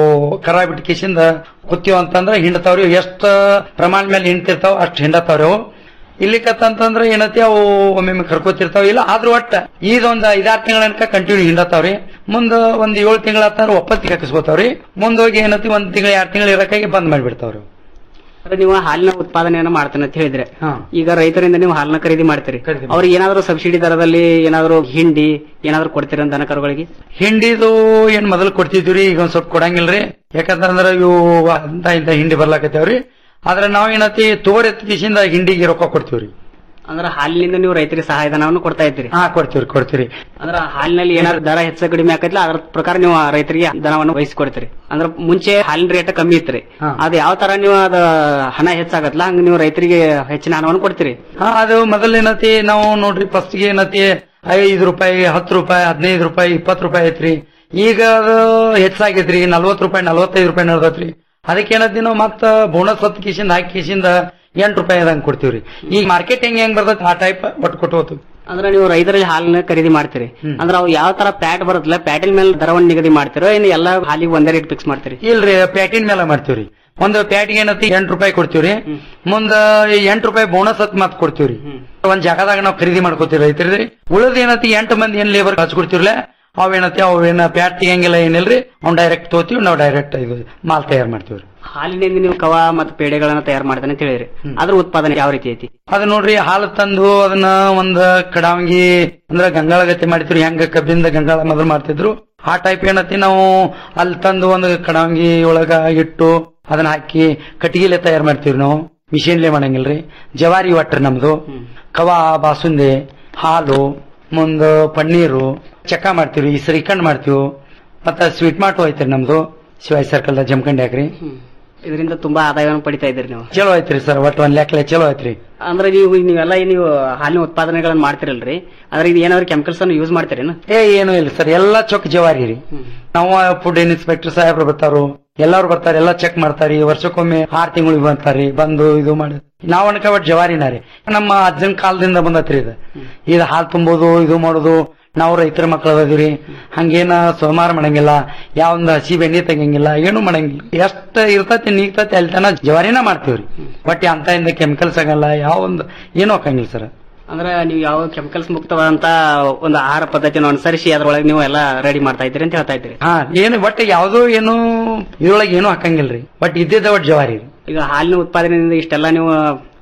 ಕರ ಬಿಟ್ಟು ಕಿಶಿಂದ ಕುತ್ತೀವ್ ಅಂತಂದ್ರ ಹಿಂಡತಾವ್ರಿ ಎಷ್ಟ ಪ್ರಮಾಣ ಮೇಲೆ ಹಿಂಡ್ತಿರ್ತಾವ ಅಷ್ಟ್ ಹಿಂಡತಾವ್ರಿ ಅವು ಇಲ್ಲಿಕತ್ತಂತಂದ್ರ ಏನೈತಿ ಅವು ಒಮ್ಮೊಮ್ಮೆ ಕರ್ಕೋತಿರ್ತಾವ ಇಲ್ಲ ಆದ್ರೂ ಒಟ್ಟ ಇದೊಂದ್ ಐದಾರು ತಿಂಗಳ ಅನ್ಕ ಕಂಟಿನ್ಯೂ ಹಿಂಡತಾವ್ರಿ ಮುಂದ ಒಂದ್ ಏಳು ತಿಂಗಳ ಆತಾರ ಒಪ್ಪತ್ತಿಗೆ ಹಾಕಿಸ್ಕೋತಾವ್ರಿ ಮುಂದೋಗಿ ಏನೈತಿ ಒಂದ್ ತಿಂಗಳ ಎರಡ್ ತಿಂಗಳ ಇರಕಾಗಿ ಬಂದ್ ಮಾಡ್ಬಿಡ್ತಾವ್ರಿ ಅವು. ಅಂದ್ರೆ ನೀವು ಹಾಲಿನ ಉತ್ಪಾದನೆಯನ್ನ ಮಾಡ್ತೇನೆ ಅಂತ ಹೇಳಿದ್ರೆ ಈಗ ರೈತರಿಂದ ನೀವು ಹಾಲನ್ನ ಖರೀದಿ ಮಾಡ್ತೀರಿ ಅವ್ರಿಗೆ ಏನಾದ್ರು ಸಬ್ಸಿಡಿ ದರದಲ್ಲಿ ಏನಾದ್ರು ಹಿಂಡಿ ಏನಾದ್ರು ಕೊಡ್ತೀರ ದನಕರುಗಳಿಗೆ ಹಿಂಡಿದು ಏನ್ ಮೊದಲು ಕೊಡ್ತಿದ್ವಿ ಈಗ ಒಂದ್ ಸ್ವಲ್ಪ ಕೊಡಂಗಿಲ್ರಿ ಯಾಕಂತಂದ್ರ ಇವು ಅಂತ ಇಂತ ಹಿಂಡಿ ಬರ್ಲಾಕತ್ತೇವ್ರಿ ಆದ್ರೆ ನಾವ್ ಏನತಿ ತೋರ್ ಎತ್ತಿಸಿಂದ ಹಿಂಡಿಗೆ ರೊಕ್ಕ ಕೊಡ್ತೀವ್ರಿ ಅಂದ್ರೆ ಹಾಲಿನಿಂದ ನೀವು ರೈತರಿಗೆ ಸಹಾಯಧನವನ್ನು ಕೊಡ್ತಾ ಇದ್ದೀರಿ ಹಾ ಕೊಡ್ತೀವ್ರಿ ಕೊಡ್ತೀರಿ ಅಂದ್ರೆ ಹಾಲಿನಲ್ಲಿ ಏನಾದ್ರು ದರ ಹೆಚ್ಚು ಕಡಿಮೆ ಆಕೈತಿಲ್ಲ ಅದ್ರ ಪ್ರಕಾರ ನೀವು ಆ ರೈತರಿಗೆ ದನವನ್ನು ವಹಿಸಿಕೊಡ್ತೀರಿ ಅಂದ್ರೆ ಮುಂಚೆ ಹಾಲಿನ ರೇಟ್ ಕಮ್ಮಿ ಇತ್ರಿ ಅದ್ ಯಾವ ತರ ನೀವು ಅದ ಹಣ ಹೆಚ್ಚಾಗತ್ತಲ್ಲ ಹಂಗ ನೀವು ರೈತರಿಗೆ ಹೆಚ್ಚಿನ ಹಣವನ್ನು ಕೊಡ್ತೀರಿ ಹಾ ಅದು ಮೊದಲ್ ಏನತಿ ನಾವು ನೋಡ್ರಿ ಫಸ್ಟ್ ಗೆ ಏನತಿ ಐದು ರೂಪಾಯಿ ಹತ್ತು ರೂಪಾಯಿ ಹದಿನೈದು ರೂಪಾಯಿ ಇಪ್ಪತ್ತು ರೂಪಾಯಿ ಐತ್ರಿ ಈಗ ಅದು ಹೆಚ್ಚಾಗೈತ್ರಿ ನಲ್ವತ್ತು ರೂಪಾಯಿ ನಲ್ವತ್ತೈದು ರೂಪಾಯಿ ನಡೆದತ್ರಿ ಅದಕ್ಕೆ ಏನತಿ ನಾವು ಮತ್ತ ಬೋನಸ್ ಹತ್ತು ಕಿಸಿಂದ ಹಾಕಿ ಕಿಸಿಂದ ಎಂಟು ರೂಪಾಯಿ ಅದಂಗ್ ಕೊಡ್ತೀವ್ರಿ ಈಗ ಮಾರ್ಕೆಟಿಂಗ್ ಹೆಂಗ್ ಬರ್ತೈತಿ ಆ ಟೈಪ್ ಒಟ್ಟು ಕೊಟ್ಟು ಹೋಗ್ತೀವಿ ಅಂದ್ರೆ ನೀವು ರೈತರಲ್ಲಿ ಹಾಲನ್ನ ಖರೀದಿ ಮಾಡ್ತೀರಿ ಅಂದ್ರೆ ಅವು ಯಾವ ತರ ಪ್ಯಾಟ್ ಬರುತ್ತಲ್ಲ ಪ್ಯಾಟಿನ ಮೇಲೆ ದರವನ್ನು ನಿಗದಿ ಮಾಡ್ತೀರೋ ಇನ್ನು ಎಲ್ಲಾ ಹಾಲಿಗೆ ಒಂದೇ ರೇಟ್ ಫಿಕ್ಸ್ ಮಾಡ್ತೀರಿ ಇಲ್ರಿ ಪ್ಯಾಟಿನ ಮೇಲೆ ಮಾಡ್ತೀವ್ರಿ ಒಂದು ಪ್ಯಾಟಿಗೆ ಏನತಿ ಎಂಟು ರೂಪಾಯಿ ಕೊಡ್ತೀವ್ರಿ ಮುಂದ ಎಂಟು ರೂಪಾಯಿ ಬೋನಸ್ ಹತ್ ಮತ್ ಕೊಡ್ತೀವ್ರಿ ಒಂದ್ ಜಾಗದಾಗ ನಾವು ಖರೀದಿ ಮಾಡ್ಕೋತೀವಿ ರೈತರಿ ಉಳಿದ ಏನತಿ ಎಂಟು ಮಂದಿ ಏನ್ ಲೇಬರ್ ಹಚ್ಕೊಡ್ತೀವ್ರಲ್ಲ ಅವೇನತಿ ಅವೇನ ಪ್ಯಾಟ್ ತೆಗಿಯಂಗಿಲ್ಲ ಏನಿಲ್ರಿ ಅವ್ನ್ ಡೈರೆಕ್ಟ್ ತೋತೀವಿ ನಾವು ಡೈರೆಕ್ಟ್ ಇದು ಮಾಲ್ ತಯಾರು ಮಾಡ್ತೀವ್ರಿ ಹಾಲಿನಿಂದ ನೀವು ಕವ ಮತ್ತು ಪೇಡೆಗಳನ್ನ ತಯಾರು ಮಾಡ್ತಾನೆ ಅಂತ ಹೇಳಿರಿ ಅದ್ರ ಉತ್ಪಾದನೆ ಯಾವ ರೀತಿ ಐತಿ ಅದ ನೋಡ್ರಿ ಹಾಲು ತಂದು ಅದನ್ನ ಒಂದ್ ಕಡಾವಂಗಿ ಅಂದ್ರ ಗಂಗಾಳ ಗತಿ ಮಾಡ್ತಿದ್ರು ಹೆಂಗ ಕಬ್ಬಿಂದ ಗಂಗಾಳ ಮೊದಲು ಮಾಡ್ತಿದ್ರು ಆ ಟೈಪ್ ಏನತಿ ನಾವು ಅಲ್ಲಿ ತಂದು ಒಂದು ಕಡಾವಂಗಿ ಒಳಗ ಇಟ್ಟು ಅದನ್ನ ಹಾಕಿ ಕಟ್ಟಿಗೆಲೆ ತಯಾರು ಮಾಡ್ತೀವಿ ನಾವು ಮಿಷಿನ್ಲೆ ಮಾಡಂಗಿಲ್ರಿ ಜವಾರಿ ಒಟ್ರಿ ನಮ್ದು ಕವಾ ಬಾಸುಂದೆ ಹಾಲು ಮುಂದ ಪನ್ನೀರು ಚಕ್ಕ ಮಾಡ್ತೀವಿ ಶ್ರೀಖಂಡ್ ಮಾಡ್ತೀವಿ ಮತ್ತ ಸ್ವೀಟ್ ಮಾರ್ಟು ಐತ್ರಿ ನಮ್ದು ಶಿವಾಜಿ ಸರ್ಕಲ್ ಜಮಖಂಡಿ ಹಾಕ್ರಿ ಇದರಿಂದ ತುಂಬಾ ಆದಾಯವನ್ನು ಪಡಿತಾ ಇದ್ದೀರಿ ನೀವು ಚಲೋ ಐತ್ರಿ ಸರ್ ಒಟ್ಟು ಒಂದ್ ಲೆಕ್ಕಲೆ ಚಲೋ ಐತ್ರಿ ಅಂದ್ರೆ ನೀವು ನೀವೆಲ್ಲ ಈ ನೀವು ಹಾಲಿನ ಉತ್ಪಾದನೆಗಳನ್ನ ಮಾಡ್ತಿರಲ್ರಿ ಅದ್ರ ಇದು ಏನಾದ್ರು ಕೆಮಿಕಲ್ಸ್ ಅನ್ನು ಯೂಸ್ ಮಾಡ್ತೀರೇನು ಏ ಏನು ಇಲ್ಲ ಸರ್ ಎಲ್ಲಾ ಚೊಕ್ ಜವಾರಿ ರೀ ನಾವು ಫುಡ್ ಇನ್ಸ್ಪೆಕ್ಟರ್ ಸಾಹೇಬ್ರು ಬರ್ತಾರು ಎಲ್ಲಾರು ಬರ್ತಾರೆ ಎಲ್ಲಾ ಚೆಕ್ ಮಾಡ್ತಾರಿ ವರ್ಷಕ್ಕೊಮ್ಮೆ ಆರ್ ತಿಂಗಳಿಗೆ ಬರ್ತಾರಿ ಬಂದು ಇದು ಮಾಡಿ ನಾವ್ ಅನ್ಕ ಒಟ್ಟು ಜವಾರಿನ ರೀ ನಮ್ಮ ಅಜ್ಜನ ಕಾಲದಿಂದ ಬಂದತ್ರಿ ಇದು ಇದು ಹಾಲು ತುಂಬೋದು ಇದು ಮಾಡೋದು ನಾವು ರೈತರ ಮಕ್ಕಳು ಅದೀವಿ ಹಂಗೇನ ಸೋಮಾರ ಮಾಡಂಗಿಲ್ಲ ಯಾವೊಂದು ಹಸಿ ಬೆಣ್ಣೆ ತೆಗಿಯಂಗಿಲ್ಲ ಏನು ಮಾಡಂಗಿಲ್ಲ ಎಷ್ಟ ಇರ್ತತಿ ನೀಗ್ತತಿ ಅಲ್ಲಿ ತನ ಜವಾರಿನ ಮಾಡ್ತೀವ್ರಿ ಬಟ್ ಅಂತ ಇಂದ ಕೆಮಿಕಲ್ಸ್ ಆಗಲ್ಲ ಯಾವ ಒಂದು ಏನು ಹಾಕಂಗಿಲ್ಲ ಸರ್ ಅಂದ್ರೆ ನೀವು ಯಾವ ಕೆಮಿಕಲ್ಸ್ ಮುಕ್ತವಾದಂತ ಒಂದು ಆಹಾರ ಪದ್ಧತಿಯನ್ನು ಅನುಸರಿಸಿ ಅದ್ರೊಳಗೆ ನೀವು ಎಲ್ಲ ರೆಡಿ ಮಾಡ್ತಾ ಇದ್ದೀರಿ ಅಂತ ಹೇಳ್ತಾ ಇದ್ದೀರಿ ಹಾ ಏನು ಬಟ್ ಯಾವ್ದೋ ಏನು ಇದ್ರೊಳಗೆ ಏನು ಹಾಕಂಗಿಲ್ರಿ ಬಟ್ ಇದ್ದಿದ್ದ ಒಟ್ಟು ಜವಾರಿ ರೀ ಈಗ ಹಾಲಿನ ಉತ್ಪಾದನೆಯಿಂದ ಇಷ್ಟೆಲ್ಲ ನೀವು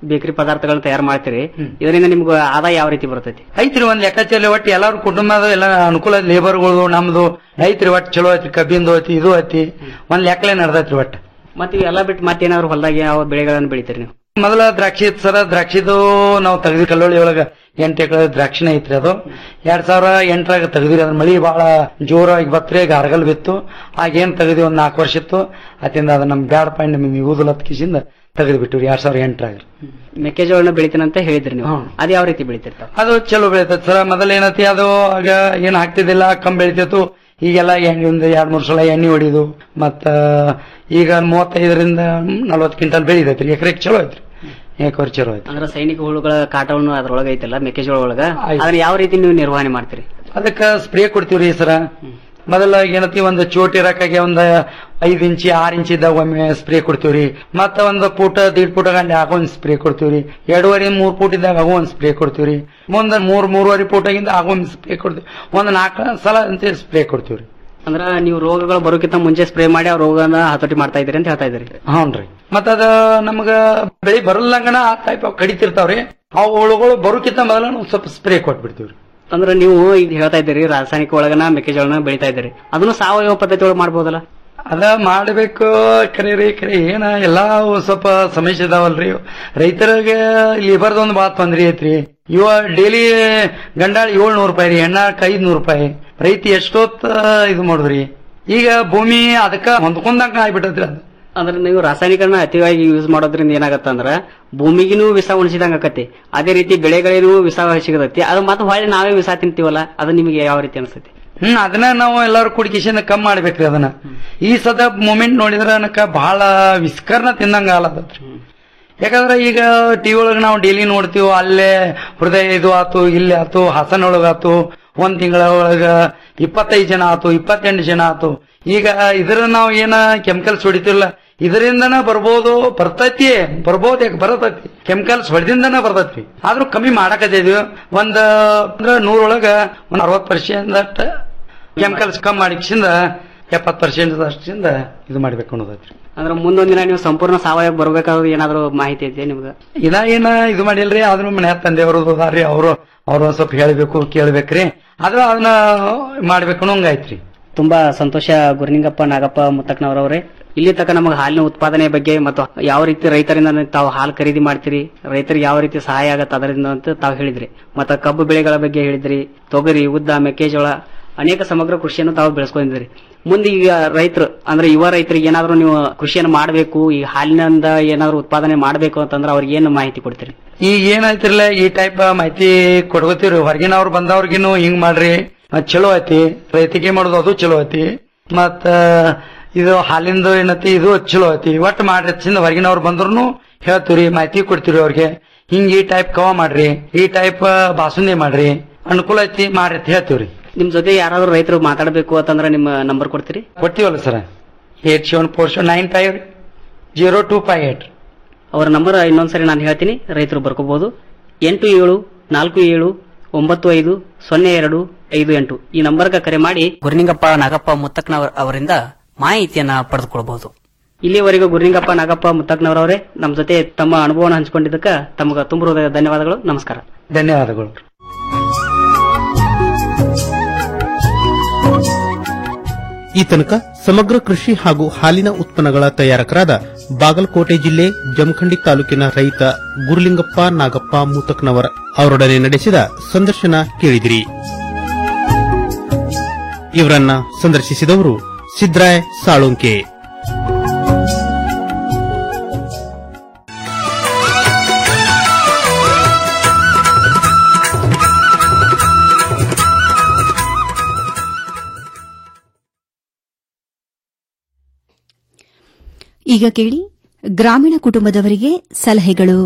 ಬೇಕರಿ ಪದಾರ್ಥಗಳನ್ನ ತಯಾರು ಮಾಡ್ತೀರಿ ಇದರಿಂದ ನಿಮ್ಗೆ ಆದಾಯ ಯಾವ ರೀತಿ ಬರ್ತೈತಿ ಐತ್ರಿ ಒಂದ್ ಲೆಕ್ಕಾಚಾರ ಒಟ್ಟು ಎಲ್ಲಾರು ಕುಟುಂಬದ ಎಲ್ಲ ಅನುಕೂಲ ಲೇಬರ್ಗಳು ನಮ್ದು ಐತ್ರಿ ಒಟ್ಟು ಚಲೋ ಐತ್ರಿ ಕಬ್ಬಿಂದು ಐತಿ ಇದು ಐತಿ ಒಂದ್ ಲೆಕ್ಕಲೆ ನಡ್ದೈತ್ರಿ ಒಟ್ಟು ಮತ್ತೆ ಇವೆಲ್ಲ ಬಿಟ್ಟು ಮತ್ತೇನಾದ್ರು ಹೊಲದಾಗ ಯಾವ ಬೆಳೆಗಳನ್ನ ಬೆಳಿತೀರಿ ನೀವು ಮೊದಲ ದ್ರಾಕ್ಷಿ ಇತ್ತು ಸರ ದ್ರಾಕ್ಷಿದು ನಾವು ತೆಗ್ದಿ ಕಲ್ಲೋಳಿ ಒಳಗ ಎಂಟು ಎಕರೆ ದ್ರಾಕ್ಷಿನ ಐತ್ರಿ ಅದು ಎರಡ್ ಸಾವಿರ ಎಂಟರಾಗ ತೆಗ್ದಿರಿ ಅದ್ರ ಮಳಿ ಬಹಳ ಜೋರಾಗಿ ಬತ್ರಿ ಗಾರ್ಗಲ್ ಬಿತ್ತು ಆಗೇನ್ ತೆಗ್ದಿ ಒಂದ್ ನಾಲ್ಕು ವರ್ಷ ಇತ್ತು ಅತಿಂದ ಅದ ನಮ್ ಬ್ಯಾಡ ಪಾಯಿಂಟ್ ನಿಮ್ಗೆ ಯೂದುಲ್ ಹತ್ತು ಕಿಸಿಂದ ತೆಗೆದು ಬಿಟ್ಟಿವ್ರಿ ಎರಡ್ ಸಾವಿರ ಎಂಟರಾಗ ಮೆಕ್ಕೆಜೋಳನ ಬೆಳಿತೀನಂತ ಹೇಳಿದ್ರಿ ನೀವು ಅದ್ ಯಾವ ರೀತಿ ಬೆಳಿತಿರ್ತಾವ ಅದು ಚಲೋ ಬೆಳಿತೈತಿ ಸರ್ ಮೊದಲ ಏನತಿ ಅದು ಆಗ ಏನ್ ಹಾಕ್ತಿದ್ದಿಲ್ಲ ಕಮ್ಮಿ ಬೆಳಿತಿತ್ತು ಈಗೆಲ್ಲ ಎಣ್ಣೆ ಒಂದು ಎರಡ್ ಮೂರ್ ಸಲ ಎಣ್ಣೆ ಹೊಡಿದು ಮತ್ತ ಈಗ ಮೂವತ್ತೈದರಿಂದ ನಲ್ವತ್ತು ಕ್ವಿಂಟಲ್ ಬೆಳಿತೈತ್ರಿ ಎಕರೆಗೆ ಚಲೋ ಐತ್ರಿ ಎಕರೆ ಚಲೋ ಐತಿ ಅಂದ್ರೆ ಸೈನಿಕ ಹುಳುಗಳ ಕಾಟವನ್ನು ಅದ್ರೊಳಗ ಐತಲ್ಲ ಮೆಕ್ಕೆಜೋಳ ಒಳಗ ಅದನ್ನ ಯಾವ ರೀತಿ ನೀವು ನಿರ್ವಹಣೆ ಮಾಡ್ತೀರಿ ಅದಕ್ಕ ಸ್ಪ್ರೇ ಕೊಡ್ತೀವ್ರಿ ಸರ ಮೊದಲ ಏನತಿ ಒಂದು ಚೋಟಿ ಇರಕಾಗೆ ಒಂದ್ ಐದ್ ಇಂಚಿ ಆರ್ ಇಂಚ್ ಇದ್ದಾಗ ಒಮ್ಮೆ ಸ್ಪ್ರೇ ಕೊಡ್ತೀವ್ರಿ ಮತ್ತ ಒಂದು ಫೂಟ್ ದೀಡ್ ಫೂಟ್ ಗಂಟೆ ಆಗೋ ಒಂದ್ ಸ್ಪ್ರೇ ಕೊಡ್ತೀವ್ರಿ ಎರಡೂವರೆ ಮೂರ್ ಫೂಟ್ ಇದ್ದಾಗ ಆಗೋ ಒಂದ್ ಸ್ಪ್ರೇ ಕೊಡ್ತೀವ್ರಿ ಮುಂದ ಮೂರ್ ಮೂರುವರೆ ಫೂಟ್ ಆಗಿಂದ ಆಗೋ ಒಂದ್ ಸ್ಪ್ರೇ ಕೊಡ್ತೀವಿ ಒಂದ್ ನಾಲ್ಕು ಸಲ ಅಂತ ಸ್ಪ್ರೇ ಕೊಡ್ತೀವ್ರಿ ಅಂದ್ರ ನೀವು ರೋಗಗಳು ಬರೋಕ್ಕಿಂತ ಮುಂಚೆ ಸ್ಪ್ರೇ ಮಾಡಿ ಆ ರೋಗನ ಹತೋಟಿ ಮಾಡ್ತಾ ಇದ್ದೀರಿ ಅಂತ ಹೇಳ್ತಾ ಇದ್ದೀರಿ ಹ್ಞೂನ್ರಿ ಮತ್ತ ಅದ ನಮಗ ಬೆಳಿ ಬರಲ್ಲಂಗನ ಆ ಟೈಪ್ ಕಡಿತಿರ್ತಾವ್ರಿ ಆ ಹುಳುಗಳು ಬರೋಕ್ಕಿಂತ ಮೊದಲ ನಾವು ಸ್ವಲ್ಪ ಸ್ಪ್ರೇ ಕೊಟ್ಬಿಡ್ತೀವ್ರಿ ಅಂದ್ರೆ ನೀವು ಈಗ ಹೇಳ್ತಾ ಇದ್ದೀರಿ ರಾಸಾಯನಿಕ ಒಳಗನ ಮೆಕ್ಕೆಜೋಳನ ಬೆಳಿತಾ ಇದ್ದೀರಿ ಅದನ್ನು ಸಾವಯವ ಪದ್ಧತಿ ಒಳಗೆ ಮಾಡ್ಬೋದಲ್ಲ ಅದ ಮಾಡ್ಬೇಕು ಖರೆ ರೀ ಖರೆ ಏನ ಎಲ್ಲಾ ಸ್ವಲ್ಪ ಸಮಸ್ಯೆ ಇದಾವಲ್ರಿ ರೈತರಿಗೆ ಲೇಬರ್ದ ಒಂದು ಬಾತ್ ತೊಂದ್ರೆ ಐತ್ರಿ ಇವ ಡೈಲಿ ಗಂಡಾಳ ಏಳ್ನೂರು ರೂಪಾಯಿ ರೀ ಹೆಣ್ಣಾಳಕ್ ಐದ್ನೂರು ರೂಪಾಯಿ ರೈತ ಎಷ್ಟೊತ್ತ ಇದು ಮಾಡುದ್ರಿ ಈಗ ಭೂಮಿ ಅದಕ್ಕ ಹೊಂದ್ಕೊಂಡಂಗ ಆಗ್ಬಿಟ್ಟದ್ರಿ ಅದು ಅಂದ್ರೆ ನೀವು ರಾಸಾಯನಿಕನ ಅತಿಯಾಗಿ ಯೂಸ್ ಮಾಡೋದ್ರಿಂದ ಏನಾಗತ್ತ ಅಂದ್ರ ಭೂಮಿಗಿನೂ ವಿಷ ಉಣಿಸಿದಂಗ ಆಕತಿ ಅದೇ ರೀತಿ ಬೆಳೆಗಳಿಗೂ ವಿಷ ಸಿಗತೈತಿ ಅದು ಮತ್ತೆ ಹೊಳ್ಳಿ ನಾವೇ ವಿಷ ತಿಂತೀವಲ್ಲ ಅದು ನಿಮಗೆ ಯಾವ ರೀತಿ ಅನಿಸ್ತೈತಿ ಹ್ಮ್ ಅದನ್ನ ನಾವು ಎಲ್ಲಾರು ಕುಡಿಕಿಸಿಂದ ಕಮ್ಮಿ ಮಾಡ್ಬೇಕ್ರಿ ಅದನ್ನ ಈ ಸದ ಮೂಮೆಂಟ್ ನೋಡಿದ್ರ ನನಕ ಬಹಳ ವಿಸ್ಕರ್ನ ತಿಂದಂಗ ಆಲತ್ತತ್ರಿ ಯಾಕಂದ್ರೆ ಈಗ ಟಿವಿ ಒಳಗ ನಾವು ಡೈಲಿ ನೋಡ್ತೀವಿ ಅಲ್ಲೇ ಹೃದಯ ಇದು ಆತು ಇಲ್ಲಿ ಆತು ಹಾಸನ ಒಳಗಾತು ಒಂದ್ ತಿಂಗಳ ಒಳಗ ಇಪ್ಪತ್ತೈದು ಜನ ಆತು ಇಪ್ಪತ್ತೆಂಟು ಜನ ಆತು ಈಗ ಇದ್ರ ನಾವು ಏನ ಕೆಮಿಕಲ್ಸ್ ಹೊಡಿತಿಲ್ಲ ಇದರಿಂದನ ಬರ್ಬೋದು ಬರ್ತೈತಿ ಬರ್ಬೋದು ಯಾಕೆ ಬರತೈತಿ ಕೆಮಿಕಲ್ಸ್ ಹೊಡೆದಿಂದನ ಬರ್ತೈತಿ ಆದ್ರೂ ಕಮ್ಮಿ ಮಾಡಕತ್ತಿದ್ವಿ ಒಂದ್ ಅಂದ್ರ ನೂರೊಳಗ ಒಂದ್ ಅರವತ್ ಪರ್ಸೆಂಟ್ ಕೆಮಿಕಲ್ಸ್ ಕಮ್ಮಿ ಮಾಡಿಕ್ಸಿಂದ ಎಪ್ಪತ್ ಪರ್ಸೆಂಟ್ ಅಷ್ಟಿಂದ ಇದು ಮಾಡ್ಬೇಕು ಅನ್ನೋದೈತ್ರಿ ಅಂದ್ರೆ ಮುಂದೊಂದ್ ದಿನ ನೀವು ಸಂಪೂರ್ಣ ಸಾವಯವ ಬರ್ಬೇಕಾದ್ರೆ ಏನಾದ್ರು ಮಾಹಿತಿ ಐತೆ ನಿಮ್ಗೆ ಇನ್ನ ಏನ ಇದು ಮಾಡಿಲ್ರಿ ಆದ್ರೂ ಮನೆ ತಂದೆಯವರು ಅದಾರ್ರಿ ಅವರು ಅವ್ರು ಒಂದ್ ಸ್ವಲ್ಪ ಹೇಳ್ಬೇಕು ಕೇಳ್ಬೇಕ್ರಿ ಆದ್ರ ಅದನ್ನ ಮಾಡ್ಬೇಕು ಅನ್ನೋಂಗಾಯ್ತ್ರಿ ತುಂಬಾ ಸಂತೋಷ ಗುರುನಿಂಗಪ್ಪ ನಾಗಪ್ಪ ಮುತ್ತಕ್ಕನವರವರೇ ಇಲ್ಲಿ ತನಕ ನಮಗೆ ಹಾಲಿನ ಉತ್ಪಾದನೆ ಬಗ್ಗೆ ಮತ್ತು ಯಾವ ರೀತಿ ರೈತರಿಂದ ತಾವು ಹಾಲು ಖರೀದಿ ಮಾಡ್ತೀರಿ ರೈತರಿಗೆ ಯಾವ ರೀತಿ ಸಹಾಯ ಆಗತ್ತೆ ಅದರಿಂದ ಅಂತ ತಾವು ಹೇಳಿದ್ರಿ ಮತ್ತು ಕಬ್ಬು ಬೆಳೆಗಳ ಬಗ್ಗೆ ಹೇಳಿದ್ರಿ ತೊಗರಿ ಉದ್ದ ಮೆಕ್ಕೆಜೋಳ ಅನೇಕ ಸಮಗ್ರ ಕೃಷಿಯನ್ನು ತಾವು ಬೆಳೆಸ್ಕೊಂಡಿದ್ರಿ ಮುಂದೆ ಈಗ ರೈತರು ಅಂದ್ರೆ ಯುವ ರೈತರಿಗೆ ಏನಾದ್ರು ನೀವು ಕೃಷಿಯನ್ನು ಮಾಡಬೇಕು ಈ ಹಾಲಿನಿಂದ ಏನಾದ್ರು ಉತ್ಪಾದನೆ ಮಾಡಬೇಕು ಅಂತಂದ್ರೆ ಅವ್ರಿಗೆ ಏನು ಮಾಹಿತಿ ಕೊಡ್ತೀರಿ ಈಗ ಏನಾಯ್ತಿರ್ಲ ಈ ಟೈಪ್ ಮಾಹಿತಿ ಕೊಡ್ಕೋತೀವ್ರಿ ಹೊರಗಿನವ್ರು ಬಂದವ್ರಿಗಿನ್ನು ಹಿಂಗ್ ಮಾಡ್ರಿ ಅದ್ ಚಲೋ ಐತಿ ರೈತಿಗೆ ಮಾಡೋದು ಅದು ಚಲೋ ಐತಿ ಮತ್ತ ಇದು ಹಾಲಿಂದ ಏನೈತಿ ಇದು ಚಲೋ ಐತಿ ಒಟ್ಟು ಮಾಡ್ರಿ ಚಿಂದ ಹೊರಗಿನವ್ರು ಬಂದ್ರು ಹೇಳ್ತೀವ್ರಿ ಮಾಹಿತಿ ಕೊಡ್ತೀವ್ರಿ ಅವ್ರಿಗೆ ಹಿಂಗ್ ಈ ಟೈಪ್ ಕವ ಮಾಡ್ರಿ ಈ ಟೈಪ್ ಬಾಸುಂದಿ ಮಾಡ್ರಿ ಅನುಕೂಲ ಐತಿ ಮಾಡ್ರಿ ಅಂತ ಹೇಳ್ತೀವ್ರಿ ನಿಮ್ ಜೊತೆ ಯಾರಾದ್ರೂ ರೈತರು ಮಾತಾಡಬೇಕು ಅಂತಂದ್ರೆ ನಿಮ್ಮ ನಂಬರ್ ಕೊಡ್ತೀರಿ ಕೊಡ್ತೀವಲ್ಲ sir eight seven four seven nine five zero two five eight ಅವರ ನಂಬರ್ ಇನ್ನೊಂದ್ಸರಿ ನಾನು ಹೇಳ್ತೀನಿ ರೈತರು ಬರ್ಕೋಬಹುದು ಎಂಟು ಏಳು ನಾಲ್ಕು ಏಳು ಒಂಬತ್ತು ಐದು ಸೊನ್ನೆ ಎರಡು ಐದು ಎಂಟು ಈ ನಂಬರ್ಗೆ ಕರೆ ಮಾಡಿ ಗುರುನಿಂಗಪ್ಪ ನಾಗಪ್ಪ ಮುತ್ತಕ್ನವರ್ ಅವರಿಂದ ಮಾಹಿತಿಯನ್ನ ಪಡೆದುಕೊಳ್ಳಬಹುದು ಇಲ್ಲಿವರೆಗೂ ಗುರುನಿಂಗಪ್ಪ ನಾಗಪ್ಪ ಮುತ್ತಕ್ನವರವರೇ ನಮ್ಮ ಜೊತೆ ತಮ್ಮ ಅನುಭವನ ಹಂಚಿಕೊಂಡಿದ್ದಕ್ಕೆ ತಮಗೆ ತುಂಬ ಹೃದಯ ಧನ್ಯವಾದಗಳು ನಮಸ್ಕಾರ ಧನ್ಯವಾದಗಳು ಈ ತನಕ ಸಮಗ್ರ ಕೃಷಿ ಹಾಗೂ ಹಾಲಿನ ಉತ್ಪನ್ನಗಳ ತಯಾರಕರಾದ ಬಾಗಲಕೋಟೆ ಜಿಲ್ಲೆ ಜಮಖಂಡಿ ತಾಲೂಕಿನ ರೈತ ಗುರುಲಿಂಗಪ್ಪ ನಾಗಪ್ಪ ಮೂತಕ್ನವರ್ ಅವರೊಡನೆ ನಡೆಸಿದ ಸಂದರ್ಶನ ಕೇಳಿದಿರಿ ಇವರನ್ನ ಸಂದರ್ಶಿಸಿದವರು ಸಿದ್ರಾಯ್ ಸಾಳುಂಕೆ ಈಗ ಕೇಳಿ ಗ್ರಾಮೀಣ ಕುಟುಂಬದವರಿಗೆ ಸಲಹೆಗಳು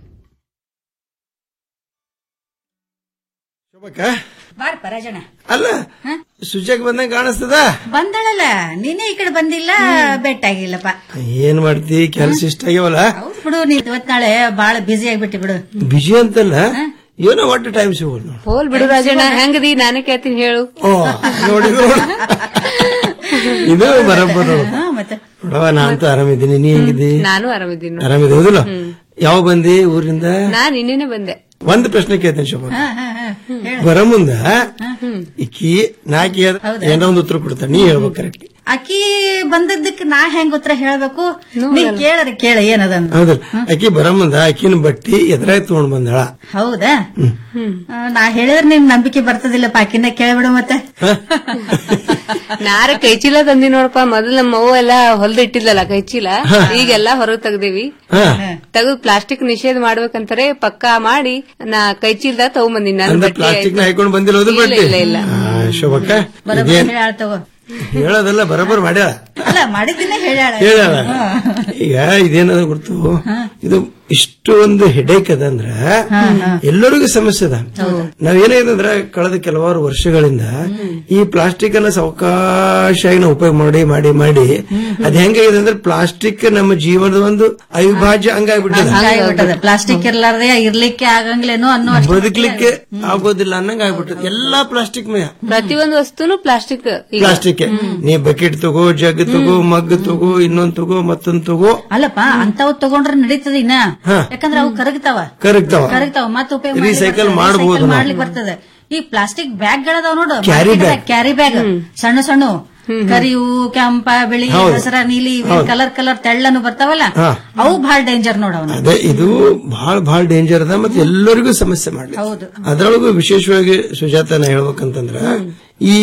ಬಾರಪ್ಪ ರಾಜಣ್ಣ ಅಲ್ಲ ಸುಜಾಕ್ ಬಂದಂಗ ಕಾಣಿಸ್ತದ ಬಂದಳಲ್ಲ ನೀನೇ ಈ ಕಡೆ ಬಂದಿಲ್ಲ ಬೆಟ್ಟಾಗಿಲ್ಲಪ್ಪ ಏನ್ ಮಾಡ್ತಿ ಕೆಲ್ಸ ಇಷ್ಟ ಆಗ್ಯಾವಲ್ಲ ಹೌದ್ ಬಿಡು ನೀ ಇವತ್ ನಾಳೆ ಬಾಳ ಬಿಸಿ ಆಗ್ಬಿಟ್ಟಿ ಬಿಡು ಬಿಜಿ ಅಂತಲ್ಲ ಏನೋ ಒಟ್ಟು ಟೈಮ್ ಸಿಗೋದು ಹೋಲ್ ಬಿಡು ರಾಜಣ್ಣ ಹೆಂಗದಿ ನಾನು ಕೇಳ್ತೀನಿ ಹೇಳು ಓ ನೋಡಿ ನೋಡು ಇದು ಬರಬ್ಬರ ಹಾ, ಮತ್ತೆ ನೋಡವ ನಾ ಅಂತೂ ಆರಾಮಿದ್ದೀನಿ ನೀ ಹೆಂಗಿದ್ದಿ ನಾನು ಆರಾಮಿದ್ದೀನಿ ನೋಡು. ಆರಾಮಿದೆ ಹೌದಿಲ್ಲ ಯಾವ ಬಂದಿ ಊರಿಂದ ನಾನ್ ಇನ್ನೇನೆ ಬಂದೆ ಒಂದ್ ಪ್ರಶ್ನೆ ಕೇಳ್ತೇನೆ ಶೋಭಾ ಬರ ಮುಂದ ಇಕ್ಕಿ ನಾಕಿ ಏನೋ ಒಂದು ಉತ್ತರ ಕೊಡ್ತಾನೆ ನೀ ಹೇಳ್ಬೇಕು ಕರೆಕ್ಟ್ ಅಕ್ಕಿ ಬಂದದ್ದಕ್ಕೆ ನಾ ಹೆಂಗ್ ಉತ್ತರ ಹೇಳ್ಬೇಕು ನೀ ಕೇಳರಿ ಕೇಳ ಏನದಂದ ಹೌದಲ್ಲ ಅಕ್ಕಿ ಬರ ಮುಂದ ಅಕ್ಕಿನ ಬಟ್ಟಿ ಎದುರಾಗಿ ತಗೊಂಡ್ ಬಂದಳ ಹೌದಾ ಆ, ನಾ ಹೇಳಿದ್ರೆ ನಿಮ್ ನಂಬಿಕೆ ಬರ್ತದಿಲ್ಲ ಪಾಕಿನ ಕೇಳ್ಬಿಡು ಮತ್ತೆ ನಾರ ಕೈಚೀಲ ತಂದಿ ನೋಡಪ್ಪ ಮೊದಲು ನಮ್ಮ ಅವ್ವ ಎಲ್ಲ ಹೊಲ್ದ ಇಟ್ಟಿದ್ಲಲ್ಲ ಕೈಚೀಲ ಈಗೆಲ್ಲ ಹೊರಗ್ ತೆಗ್ದೇವಿ ತೆಗೆದು ಪ್ಲಾಸ್ಟಿಕ್ ನಿಷೇಧ ಮಾಡ್ಬೇಕಂತಾರೆ ಪಕ್ಕಾ ಮಾಡಿ ನಾ ಕೈಚೀಲ್ದ ತಗೊಂಬಂದಿನಿ ನಾನು ಅಂದ್ರೆ ಬಟ್ಟೆ ಪ್ಲಾಸ್ಟಿಕ್ ನ ಹಾಕೊಂಡ್ ಬಂದಿರೋದು ಇಲ್ಲ, ಬಟ್ಟಿ ಇಲ್ಲ, ಇಲ್ಲ. ಆ, ಶೋಭಕ್ಕ ಬರೋಬ್ಬರಿ ಇದೇನ್ ಹೇಳ್ಯಾಳ ತಗೋ ಹೇಳೋದಲ್ಲ ಬರೋಬ್ಬರ್ ಮಾಡ್ಯಾಳ ಅಲ್ಲ ಮಾಡಿದ್ದನ್ನೇ ಹೇಳ್ಯಾಳ ಹೇಳ್ಯಾಳ ಈಗ ಇದೇನದ ಗೊತ್ತು ಇದು ಇಷ್ಟು ಒಂದು ಹೆಡೇಕ್ ಅದ ಅಂದ್ರ ಎಲ್ಲರಿಗೂ ಸಮಸ್ಯೆ ಅದ ನಾವೇನಾಗಿದೆ ಅಂದ್ರೆ ಕಳೆದ ಕೆಲವಾರು ವರ್ಷಗಳಿಂದ ಈ ಪ್ಲಾಸ್ಟಿಕ್ ಅನ್ನ ಸಾವಕಾಶಾಗಿ ನಾವು ಉಪಯೋಗ ಮಾಡಿ ಮಾಡಿ ಮಾಡಿ ಅದ್ ಹೆಂಗಾಗಿದೆ ಅಂದ್ರೆ ಪ್ಲಾಸ್ಟಿಕ್ ನಮ್ಮ ಜೀವನದ ಒಂದು ಅವಿಭಾಜ್ಯ ಅಂಗಾಗ್ಬಿಟ್ಟಿದೆ ಹಂಗಾಗ್ಬಿಟ್ಟದ ಪ್ಲಾಸ್ಟಿಕ್ ಇರ್ಲಾರ್ದೆ ಇರ್ಲಿಕ್ಕೆ ಆಗಂಗ್ಲೇನೋ ಅನ್ನೋ ಅಷ್ಟು ಬದುಕಲಿಕ್ಕೆ ಆಗೋದಿಲ್ಲ ಅನ್ನಂಗ ಆಗ್ಬಿಟ್ಟದೆ ಎಲ್ಲಾ ಪ್ಲಾಸ್ಟಿಕ್ ಮಯ ಪ್ರತಿಯೊಂದು ವಸ್ತುನು ಪ್ಲಾಸ್ಟಿಕ್ ಈಗ ಪ್ಲಾಸ್ಟಿಕ್ ನೀ ಬಕೆಟ್ ತಗೋ ಜಗ್ ತಗೋ ಮಗ್ ತಗೋ ಇನ್ನೊಂದ್ ತಗೋ ಮತ್ತೊಂದ್ ತಗೋ ಅಲ್ಲಪ್ಪ ಅಂತವ್ ತಗೊಂಡ್ರೆ ನಡೀತದ ಇನ್ನ ಹಾ. ಯಾಕಂದ್ರೆ ಅವು ಕರಗ್ತಾವ ಕರಗ್ತಾವ. ಕರಗ್ತಾವ ಮತ್ತೆ ಉಪಯೋಗ Recycle ಮಾಡ್ಬೋದು ನಾವು. ಮಾಡ್ಲಿಕ್ಕೆ ಬರ್ತದೆ ಈ ಪ್ಲಾಸ್ಟಿಕ್ ಬ್ಯಾಗ್ ಗಳದಾವ ನೋಡು Carry bag. ಕ್ಯಾರಿ ಬ್ಯಾಗ್ ಸಣ್ಣ ಸಣ್ಣ ಕರಿವು ಕೆಂಪ ಬಿಳಿ ಹೌದು. ಹಸಿರ ನೀಲಿ ಹೌದು. ಕಲರ್ ಕಲರ್ ತೆಳ್ಳನು ಬರ್ತಾವಲ್ಲ ಹಾ. ಅವು ಬಹಳ ಡೇಂಜರ್ ನೋಡವನ ಅದೇ ಇದು ಬಹಳ ಬಹಳ ಡೇಂಜರ್ ಅದ ಮತ್ತೆ ಎಲ್ಲರಿಗೂ ಸಮಸ್ಯೆ ಮಾಡ್ಲಿ ಹೌದು ಅದ್ರೊಳಗೂ ವಿಶೇಷವಾಗಿ ಸುಜಾತ ನಾ ಹೇಳ್ಬೇಕಂತಂದ್ರ ಈ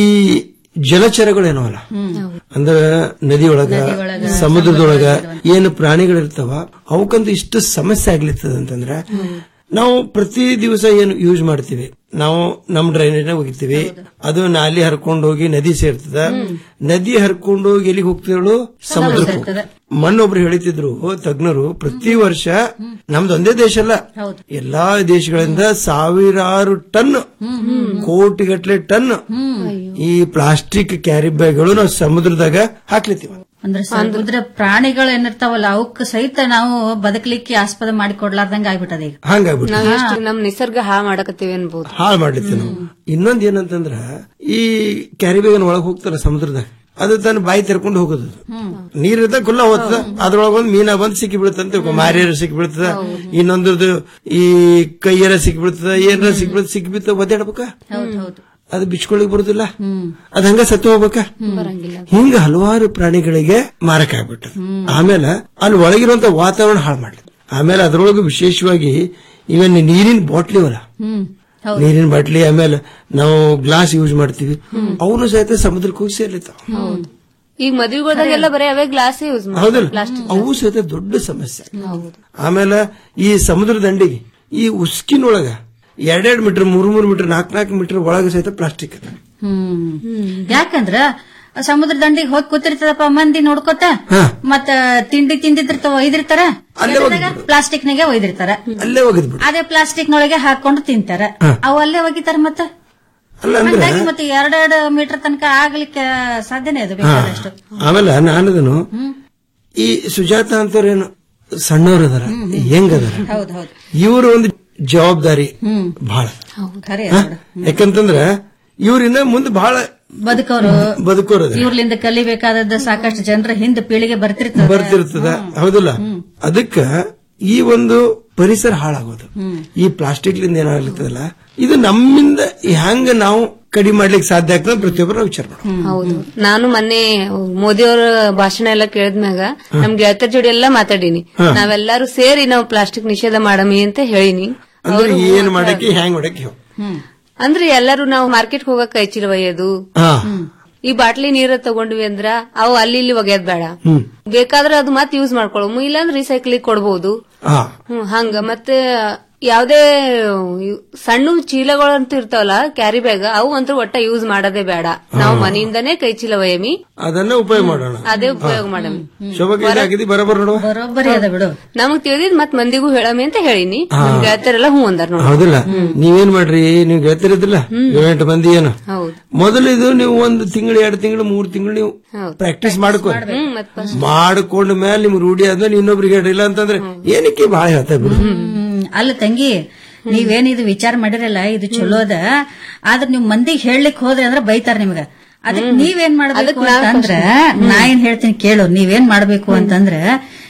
ಜಲಚರಗಳೇನವಲ್ಲ ಅಂದ್ರ ನದಿಯೊಳಗ ಸಮುದ್ರದೊಳಗ ಏನು ಪ್ರಾಣಿಗಳಿರ್ತಾವ ಅವಕ್ಕಂತೂ ಇಷ್ಟು ಸಮಸ್ಯೆ ಆಗ್ಲಿತ್ತದ ಅಂತಂದ್ರ ನಾವು ಪ್ರತಿ ದಿವಸ ಏನು ಯೂಸ್ ಮಾಡ್ತೀವಿ ನಾವು ನಮ್ ಡ್ರೈನೇಜ್ ಹೋಗಿರ್ತೀವಿ ಅದು ನಾಲಿ ಹರ್ಕೊಂಡು ಹೋಗಿ ನದಿ ಸೇರ್ತದ ನದಿ ಹರ್ಕೊಂಡು ಹೋಗಿ ಎಲ್ಲಿಗೆ ಹೋಗ್ತಿದ್ರು ಸಮುದ್ರಕ್ಕೆ ಮಣ್ಣೊಬ್ರು ಹೇಳಿತಿದ್ರು ತಜ್ಞರು ಪ್ರತಿ ವರ್ಷ ನಮ್ದು ಒಂದೇ ದೇಶ ಅಲ್ಲ ಎಲ್ಲಾ ದೇಶಗಳಿಂದ ಸಾವಿರಾರು ಟನ್ ಕೋಟಿಗಟ್ಲೆ ಟನ್ ಈ ಪ್ಲಾಸ್ಟಿಕ್ ಕ್ಯಾರಿ ಬ್ಯಾಗ್ಗಳು ನಾವು ಸಮುದ್ರದಾಗ ಹಾಕ್ಲಿತ್ತೀವಿ ಅಂದ್ರೆ ಸಮುದ್ರ ಪ್ರಾಣಿಗಳು ಏನಿರ್ತಾವಲ್ಲ ಅವಕ್ ಸಹಿತ ನಾವು ಬದುಕಲಿಕ್ಕೆ ಆಸ್ಪದ ಮಾಡಿ ಕೊಡ್ಲಾರ್ದಂಗ ಆಗ್ಬಿಟ್ಟದ ಈಗ ಹಂಗಾಗ್ಬಿಟ್ಟು ನಾವ್ ಎಷ್ಟು ನಮ್ ನಿಸರ್ಗ ಹಾಳು ಮಾಡಕತ್ತೀವಿ ಅನ್ಬೋದು ಹಾಳು ಮಾಡ್ಲಿತ್ತೀವಿ ನಾವು ಇನ್ನೊಂದ್ ಏನಂತಂದ್ರ ಈ ಕ್ಯಾರಿ ಬ್ಯಾಗ್ ಒಳಗ್ ಹೋಗ್ತಾರ ಸಮುದ್ರದಾಗ ಅದು ತನ್ನ ಬಾಯಿ ತೆರ್ಕೊಂಡು ಹೋಗೋದು ಅದು. ನೀರಿದ್ದ ಕುಲ್ಲ ಹೋಗ್ತದ ಅದ್ರೊಳಗ ಒಂದು ಮೀನ ಬಂದ್ ಸಿಕ್ಕಿ ಬೀಳ್ತಂತ ಮಾರಿಯರ ಸಿಕ್ಕಿ ಬೀಳ್ತದ ಇನ್ನೊಂದು ಈ ಕೈಯರ ಸಿಕ್ಕಿ ಬೀಳ್ತದ ಏನಾರ ಸಿಕ್ಕಿ ಬೀಳ್ತದ ಸಿಕ್ಕಿ ಬಿತ್ತ ಒದ್ದಾಡ್ಬೇಕ ಹೌದು ಹೌದು ಅದು ಬಿಚ್ಕೊಳಿಕ್ ಬರುದಿಲ್ಲ ಅದ್ ಹಂಗ ಸತ್ತು ಹೋಗ್ಬೇಕ ಹಿಂಗ ಹಲವಾರು ಪ್ರಾಣಿಗಳಿಗೆ ಮಾರಕ ಆಗ್ಬಿಟ್ಟದ ಆಮೇಲೆ ಅಲ್ಲಿ ಒಳಗಿರುವಂತ ವಾತಾವರಣ ಹಾಳು ಮಾಡ್ಲಿ ಆಮೇಲೆ ಅದ್ರೊಳಗೆ ವಿಶೇಷವಾಗಿ ಇವನ್ ನೀರಿನ ಬಾಟ್ಲಿ ಅವಲ್ಲ ಹ್ಮ್ ನೀರಿನ ಬಾಟ್ಲಿ ಆಮೇಲೆ ನಾವು ಗ್ಲಾಸ್ ಯೂಸ್ ಮಾಡ್ತೀವಿ ಅವನು ಸಹಿತ ಸಮುದ್ರಕ್ಕೆ ಹೋಗಿ ಸೇರ್ಲಿತ್ತಾವ ಈಗ ಮದ್ವಿಗೋದಾಗೆಲ್ಲ ಬರೀ ಅವೇ ಗ್ಲಾಸ್ ಯೂಸ್ ಹೌದಲ್ಲ ಪ್ಲಾಸ್ಟಿಕ್ ಅವು ಸಹಿತ ದೊಡ್ಡ ಸಮಸ್ಯೆ ಆಮೇಲೆ ಈ ಸಮುದ್ರ ದಂಡಿಗೆ ಈ ಉಸ್ಕಿನೊಳಗ ಎರಡೆರಡು ಮೀಟರ್ ಮೂರ್ ಮೂರ್ ಮೀಟರ್ ನಾಲ್ಕ್ ನಾಲ್ಕು ಮೀಟರ್ ಒಳಗೆ ಸಹಿತ ಪ್ಲಾಸ್ಟಿಕ್ ಅದ ಹ್ಮ್ ಯಾಕಂದ್ರ ಸಮುದ್ರ ದಂಡಿಗೆ ಹೋಗಿ ಕೂತಿರ್ತದಪ್ಪ ಮಂದಿ ನೋಡ್ಕೋತ ಮತ್ತ ತಿಂಡಿ ತಿಂದಿರ್ತಾವ ಒಯ್ದಿರ್ತಾರ ಪ್ಲಾಸ್ಟಿಕ್ ನಾಗೆ ಒಯ್ದಿರ್ತಾರ ಅಲ್ಲೇ ಹೋಗಿದ್ ಬಿಡು ಅದೇ ಪ್ಲಾಸ್ಟಿಕ್ ನೊಳಗೆ ಹಾಕೊಂಡು ತಿಂತಾರ ಅವು ಅಲ್ಲೇ ಒಗಿತಾರ ಮತ್ತ ಅಲ್ಲ ಅಂದ್ರೆ ಹಂಗಾಗಿ ಮತ್ತೆ ಎರಡೆರಡು ಮೀಟರ್ ತನಕ ಆಗ್ಲಿಕ್ಕೆ ಸಾಧ್ಯನೇ ಅದು ಹಾ. ಬೇಕಾದಷ್ಟು ಆಮೇಲೆ ನಾನದನು ಈ ಸುಜಾತ ಅಂತವ್ರೇನು ಸಣ್ಣವ್ರು ಅದಾರ ಹೆಂಗದಾರ ಹೌದ್ ಹೌದು ಇವ್ರ ಒಂದು ಜವಾಬ್ದಾರಿ ಬಹಳ ಖರೆ ಹಾ? ಯಾಕಂತಂದ್ರ ಇವ್ರಿನ್ನ ಮುಂದೆ ಬಹಳ ಬದುಕೋರು ಬದುಕೋರು ಅದಾರ. ಇವ್ರಲಿಂದ ಕಲಿಬೇಕಾದದ್ದು ಸಾಕಷ್ಟು ಜನರ ಹಿಂದೆ ಪೀಳಿಗೆ ಬರ್ತಿರ್ತದೆ ಬರ್ತಿರ್ತದ ಹೌದಲ್ಲ ಅದಕ್ಕ ಈ ಒಂದು ಪರಿಸರ ಹಾಳಾಗೋದು ಈ ಪ್ಲಾಸ್ಟಿಕ್ ಲಿಂದ ಏನಾಗ್ಲಿತ್ತದಲ್ಲ ಇದು ನಮ್ಮಿಂದ ಹೆಂಗ ನಾವು ಕಡಿಮೆ ಮಾಡ್ಲಿಕ್ಕೆ ಸಾಧ್ಯ ಆಗ್ತದೆ ಪ್ರತಿಯೊಬ್ಬರು ನಾವು ವಿಚಾರ ಮಾಡ್ಬೇಕು ಹೌದು ನಾನು ಮೊನ್ನೆ ಮೋದಿ ಅವರ ಭಾಷಣ ಎಲ್ಲ ಕೇಳಿದ್ಮ್ಯಾಗ ನಮ್ ಗೆಳತಿಯರ ಜೋಡಿ ಎಲ್ಲ ಮಾತಾಡೀನಿ ಹಾ. ನಾವೆಲ್ಲರೂ ಸೇರಿ ನಾವು ಪ್ಲಾಸ್ಟಿಕ್ ನಿಷೇಧ ಮಾಡಮಿ ಅಂತ ಹೇಳಿನಿ ಅಂದ್ರೆ ಏನ್ ಮಾಡಕ್ಕೆ ಹ್ಯಾಂಗ್ ಮಾಡಕ್ಕೆ ಹೇಳು. ಅಂದ್ರೆ ಎಲ್ಲರೂ ನಾವು ಮಾರ್ಕೆಟ್ ಹೋಗಕ್ ಕೈ ಚೀಲ ಒಯ್ಯೋದು ಹಾ ಈ ಬಾಟ್ಲಿ ನೀರ ತಗೊಂಡ್ವಿ ಅಂದ್ರ ಅವು ಅಲ್ಲಿ ಇಲ್ಲಿ ಒಗ್ಯೋದ್ ಬೇಡ ಹ್ಮ್ ಬೇಕಾದ್ರೆ ಅದು ಮತ್ತೆ ಯೂಸ್ ಮಾಡ್ಕೊಳಮು ಇಲ್ಲಾಂದ್ರೆ ರೀಸೈಕ್ಲಿಂಗ್ ಕೊಡ್ಬೋದು ಹಾ ಹ್ಮ್ ಹಂಗ ಮತ್ತೆ ಯಾವ್ದೇ ಇವ್- ಸಣ್ಣ ಚೀಲಗಳಂತೂ ಇರ್ತಾವಲ್ಲ ಕ್ಯಾರಿ ಬ್ಯಾಗ್ ಅವು ಅಂತೂ ಒಟ್ಟ ಯೂಸ್ ಮಾಡೋದೇ ಬೇಡ ನಾವು ಮನೆಯಿಂದನೇ ಕೈ ಚೀಲ ಒಯ್ಯಮಿ ಅದನ್ನ ಉಪಯೋಗ ಮಾಡೋಣ ಅದೇ ಉಪಯೋಗ ಮಾಡಮಿ ಶೋಭಕ್ಕೆ ಏನಾಗಿದೆ ಬರೋಬರ್ ನೋಡುವ ಬರೋಬ್ಬರಿ ಅದ ಬಿಡು ನಮಗ್ ತಿಳಿದಿದ್ ಮತ್ ಮಂದಿಗೂ ಹೇಳಮಿ ಅಂತ ಹೇಳಿನಿ ಹಾ. ನಮ್ ಗೆಳತಿಯರೆಲ್ಲ ಹ್ಞೂ ಅಂದಾರ ನೋಡಿ ಹೌದಿಲ್ಲ ನೀವೇನ್ ಮಾಡ್ರಿ ನೀವು ಗೆಳತಿರಿದ್ದಿಲ್ಲ ಏಳೆಂಟು ಮಂದಿ ಏನು ಹೌದು ಮೊದಲು ಇದು ನೀವು ಒಂದು ತಿಂಗಳು ಎರಡು ತಿಂಗಳು ಮೂರು ತಿಂಗಳು ನೀವು ಹೌದು. ಪ್ರಾಕ್ಟೀಸ್ ಮಾಡ್ಕೊ ಹ್ಮ್ ಮತ್ first ಮಾಡ್ಕೊಂಡ ಮೇಲೆ ನಿಮ್ಗೆ ರೂಢಿ ಆದ್ಮೇಲೆ ಇನ್ನೊಬ್ರಿಗೆ ಹೇಳಿಲ್ಲ ಅಂತಂದ್ರೆ ಏನಕ್ಕೆ ಬಹಳ ಹೇಳ್ತಾ ಬಿಡು ಹ್ಮ್ ಅಲ್ಲ ತಂಗಿ ನೀವೇನ್ ಇದು ವಿಚಾರ ಮಾಡಿರಲ್ಲ ಇದು ಚಲೋ ಅದ ಆದ್ರ ನೀವ್ ಮಂದಿಗೆ ಹೇಳಲಿಕ್ ಹೋದ್ರಿ ಅಂದ್ರ ಬೈತಾರ ನಿಮ್ಗ ಅದಕ್ ನೀವೇನ್ ಮಾಡ್ಬೇಕು ಅಂತಂದ್ರ ನಾ ಏನ್ ಹೇಳ್ತೀನಿ ಕೇಳು ನೀವೇನ್ ಮಾಡ್ಬೇಕು ಅಂತಂದ್ರ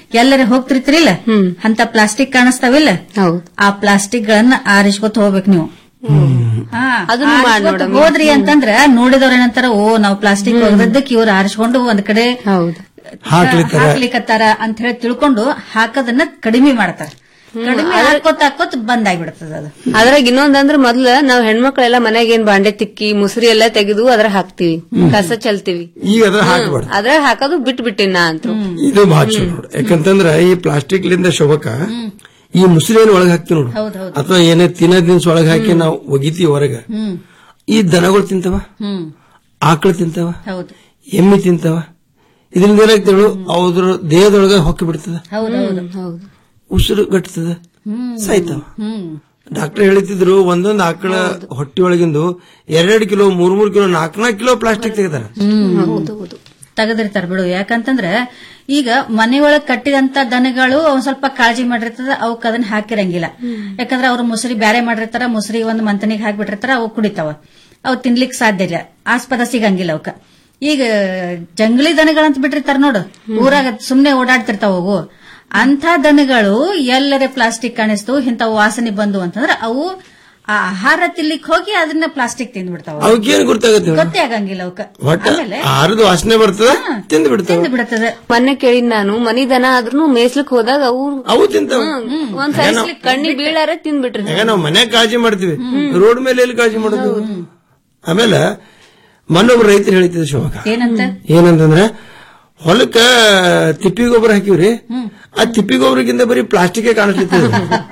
ಎಲ್ಲರ ಹೋಗ್ತಿರ್ತಿರಿಲ್ಲ ಅಂತ ಪ್ಲಾಸ್ಟಿಕ್ ಕಾಣಿಸ್ತಾವಿಲ್ಲ ಆ ಪ್ಲಾಸ್ಟಿಕ್ ಗಳನ್ನ ಆರಿಸ್ಕೊತ ಹೋಗ್ಬೇಕು ನೀವು ಹಾ, ಅದನ್ನ ಮಾಡ್ ಆರಿಸ್ಕೊತ ನೋಡಮ್ಮ. ಹೋದ್ರಿ ಅಂತಂದ್ರ ನೋಡಿದವ್ರ ಏನಂತಾರ ಓ ನಾವು ಪ್ಲಾಸ್ಟಿಕ್ ಒಗದದ್ದಕ್ಕೆ ಇವ್ರು ಆರಿಸ್ಕೊಂಡು ಒಂದ್ ಕಡೆ ಹಾಕ್ಲಿತ್ತಾರ. ಹಾಕ್ಲಿಕತ್ತಾರ ಅಂತ ಹೇಳಿ ತಿಳ್ಕೊಂಡು ಹಾಕೋದನ್ನ ಕಡಿಮೆ ಮಾಡ್ತಾರ ಕಡಿಮೆ ಹಾಕೋತ್ ಹಾಕೋತ್ ಬಂದ್ ಆಗ್ಬಿಡ್ತದ ಅದು ಅದ್ರಾಗ ಇನ್ನೊಂದಂದ್ರ ಮೊದ್ಲ ನಾವ್ ಹೆಣ್ಮಕ್ಳೆಲ್ಲ ಮನ್ಯಾಗ ಏನ್ ಬಾಂಡೆ ತಿಕ್ಕಿ ಮುಸ್ರಿ ಎಲ್ಲ ತೆಗೆದು ಅದ್ರ ಹಾಕ್ತಿವಿ ಕಸ ಚಲ್ತೀವಿ ಈಗ ಅದ್ರ ಹಾಕಬಾರ್ದು ಅದ್ರಾಗ ಹಾಕೋದು ಬಿಟ್ ಬಿಟ್ಟಿನ ನಾ ಅಂತೂ ಇದು ಬಹಳ ಚಲೋ ನೋಡು ಯಾಕಂತಂದ್ರ ಈ ಪ್ಲಾಸ್ಟಿಕ್ ಲಿಂದ ಶೋಭಕ ಈ ಮುಸ್ರಿ ಏನ್ ಒಳಗ್ ಹಾಕ್ತಿವಿ ನೋಡು ಹೌದೌದು ಅಥವಾ ಏನೇ ತಿನ್ನೋ ದಿನ್ಸ ಒಳಗ್ ಹಾಕಿ ನಾವು ಒಗಿತೀವಿ ಹೊರಗ ಹ್ಮ್ ಈ ದನಗಳು ತಿಂತವ ಹ್ಮ್ ಆಕಳು ತಿಂತವ ಹೌದು ಎಮ್ಮೆ ತಿಂತವ ಇದರಿಂದ ಏನಾಗ್ತೇಳು ಅವ್ರ ದೇಹದೊಳಗ ಹೊಕ್ಕಿ ಬಿಡ್ತದ ಹೌದೌದು ಹೌದು ಉಸಿರು ಗಟ್ಟತದ ಹ್ಮ್ ಸಾಯ್ತಾವ ಹ್ಮ್ ಡಾಕ್ಟರ್ ಹೇಳ್ತಿದ್ರು ಒಂದೊಂದು ಆಕಳ ಹೊಟ್ಟಿ ಒಳಗಿಂದು ಎರಡೆರಡು ಕಿಲೋ ಮೂರ್ ಮೂರ್ ಕಿಲೋ ನಾಲ್ಕ್ ನಾಲ್ಕು ಕಿಲೋ ಪ್ಲಾಸ್ಟಿಕ್ ತೆಗಿತಾರ ತೆಗೆದಿರ್ತಾರ ಬಿಡು ಯಾಕಂತಂದ್ರ ಈಗ ಮನೆಯೊಳಗ್ ಕಟ್ಟಿದಂತ ದನಗಳು ಒಂದ್ ಸ್ವಲ್ಪ ಕಾಳಜಿ ಮಾಡಿರ್ತದ ಅವಕ್ ಅದನ್ನ ಹಾಕಿರಂಗಿಲ್ಲ ಯಾಕಂದ್ರ ಅವ್ರು ಮುಸ್ರಿ ಬ್ಯಾರೆ ಮಾಡಿರ್ತಾರ ಮುಸ್ರಿ ಒಂದ್ ಮಂತನಿಗೆ ಹಾಕ್ಬಿಟ್ಟಿರ್ತಾರ ಅವು ಕುಡಿತಾವ ಅವು ತಿನ್ಲಿಕ್ ಸಾಧ್ಯ ಇಲ್ಲ ಆಸ್ಪದ ಸಿಗಂಗಿಲ್ಲ ಅವಕ್ಕ ಈಗ ಜಂಗಲಿ ದನಗಳಂತ ಬಿಟ್ಟಿರ್ತಾರ ನೋಡು ಊರಾಗ ಸುಮ್ನೆ ಓಡಾಡ್ತಿರ್ತಾವ ಅವು ಅಂತ ದನಗಳು ಎಲ್ಲರೇ ಪ್ಲಾಸ್ಟಿಕ್ ಕಾಣಿಸ್ತು ಇಂಥ ವಾಸನೆ ಬಂದು ಅಂತಂದ್ರ ಅವು ಆ ಆಹಾರ ತಿನ್ಲಿಕ್ ಹೋಗಿ ಅದನ್ನ ಪ್ಲಾಸ್ಟಿಕ್ ತಿಂದ್ಬಿಡ್ತಾವ ಅವಕ್ಕೇನ್ ಗೊತ್ತಾಗತ್ತೆ ಮೇಡಮ್? ಗೊತ್ತೇ ಆಗಂಗಿಲ್ಲ ಅವಕ್ಕ ಒಟ್ಟ ಆಮೇಲೆ ಆರದು ವಾಸನೆ ಬರ್ತದ ತಿಂದು ಬಿಡ್ತಾವ ತಿಂದು ಬಿಡ್ತದೆ ಮೊನ್ನೆ ಕೇಳಿದ್ ನಾನು ಮನಿ ದನ ಆದ್ರೂ ಮೇಯ್ಸ್ಲಿಕ್ ಹೋದಾಗ ಅವು ಅವು ತಿಂತಾವ ಒಂದ್ ಸಾಯಿಸ್ಲಿಕ್ ಕಣ್ಣಿ ಬೀಳಾರ ತಿಂದ್ಬಿಟ್ರಿ ಈಗ ನಾವು ಮನ್ಯಾಗ ಕಾಳಜಿ ಮಾಡ್ತೀವಿ ರೋಡ್ ಮೇಲೆ ಎಲ್ಲಿ ಕಾಳಜಿ ಮಾಡೋದು ಆಮೇಲೆ ಮೊನ್ನೊಬ್ರು ರೈತರು ಹೇಳ್ತಿದ್ರು ಶೋಭಕ ಏನಂತ ಏನಂತಂದ್ರೆ ಹೊಲಕ್ಕ ತಿಪ್ಪಿ ಗೊಬ್ಬರ ಹಾಕಿವ್ರಿ ಆ ತಿಪ್ಪಿ ಗೊಬ್ಬರಕ್ಕಿಂತ ಬರೀ ಪ್ಲಾಸ್ಟಿಕ್ ಕಾಣಿಸ್ಲಿರ್ತದೆ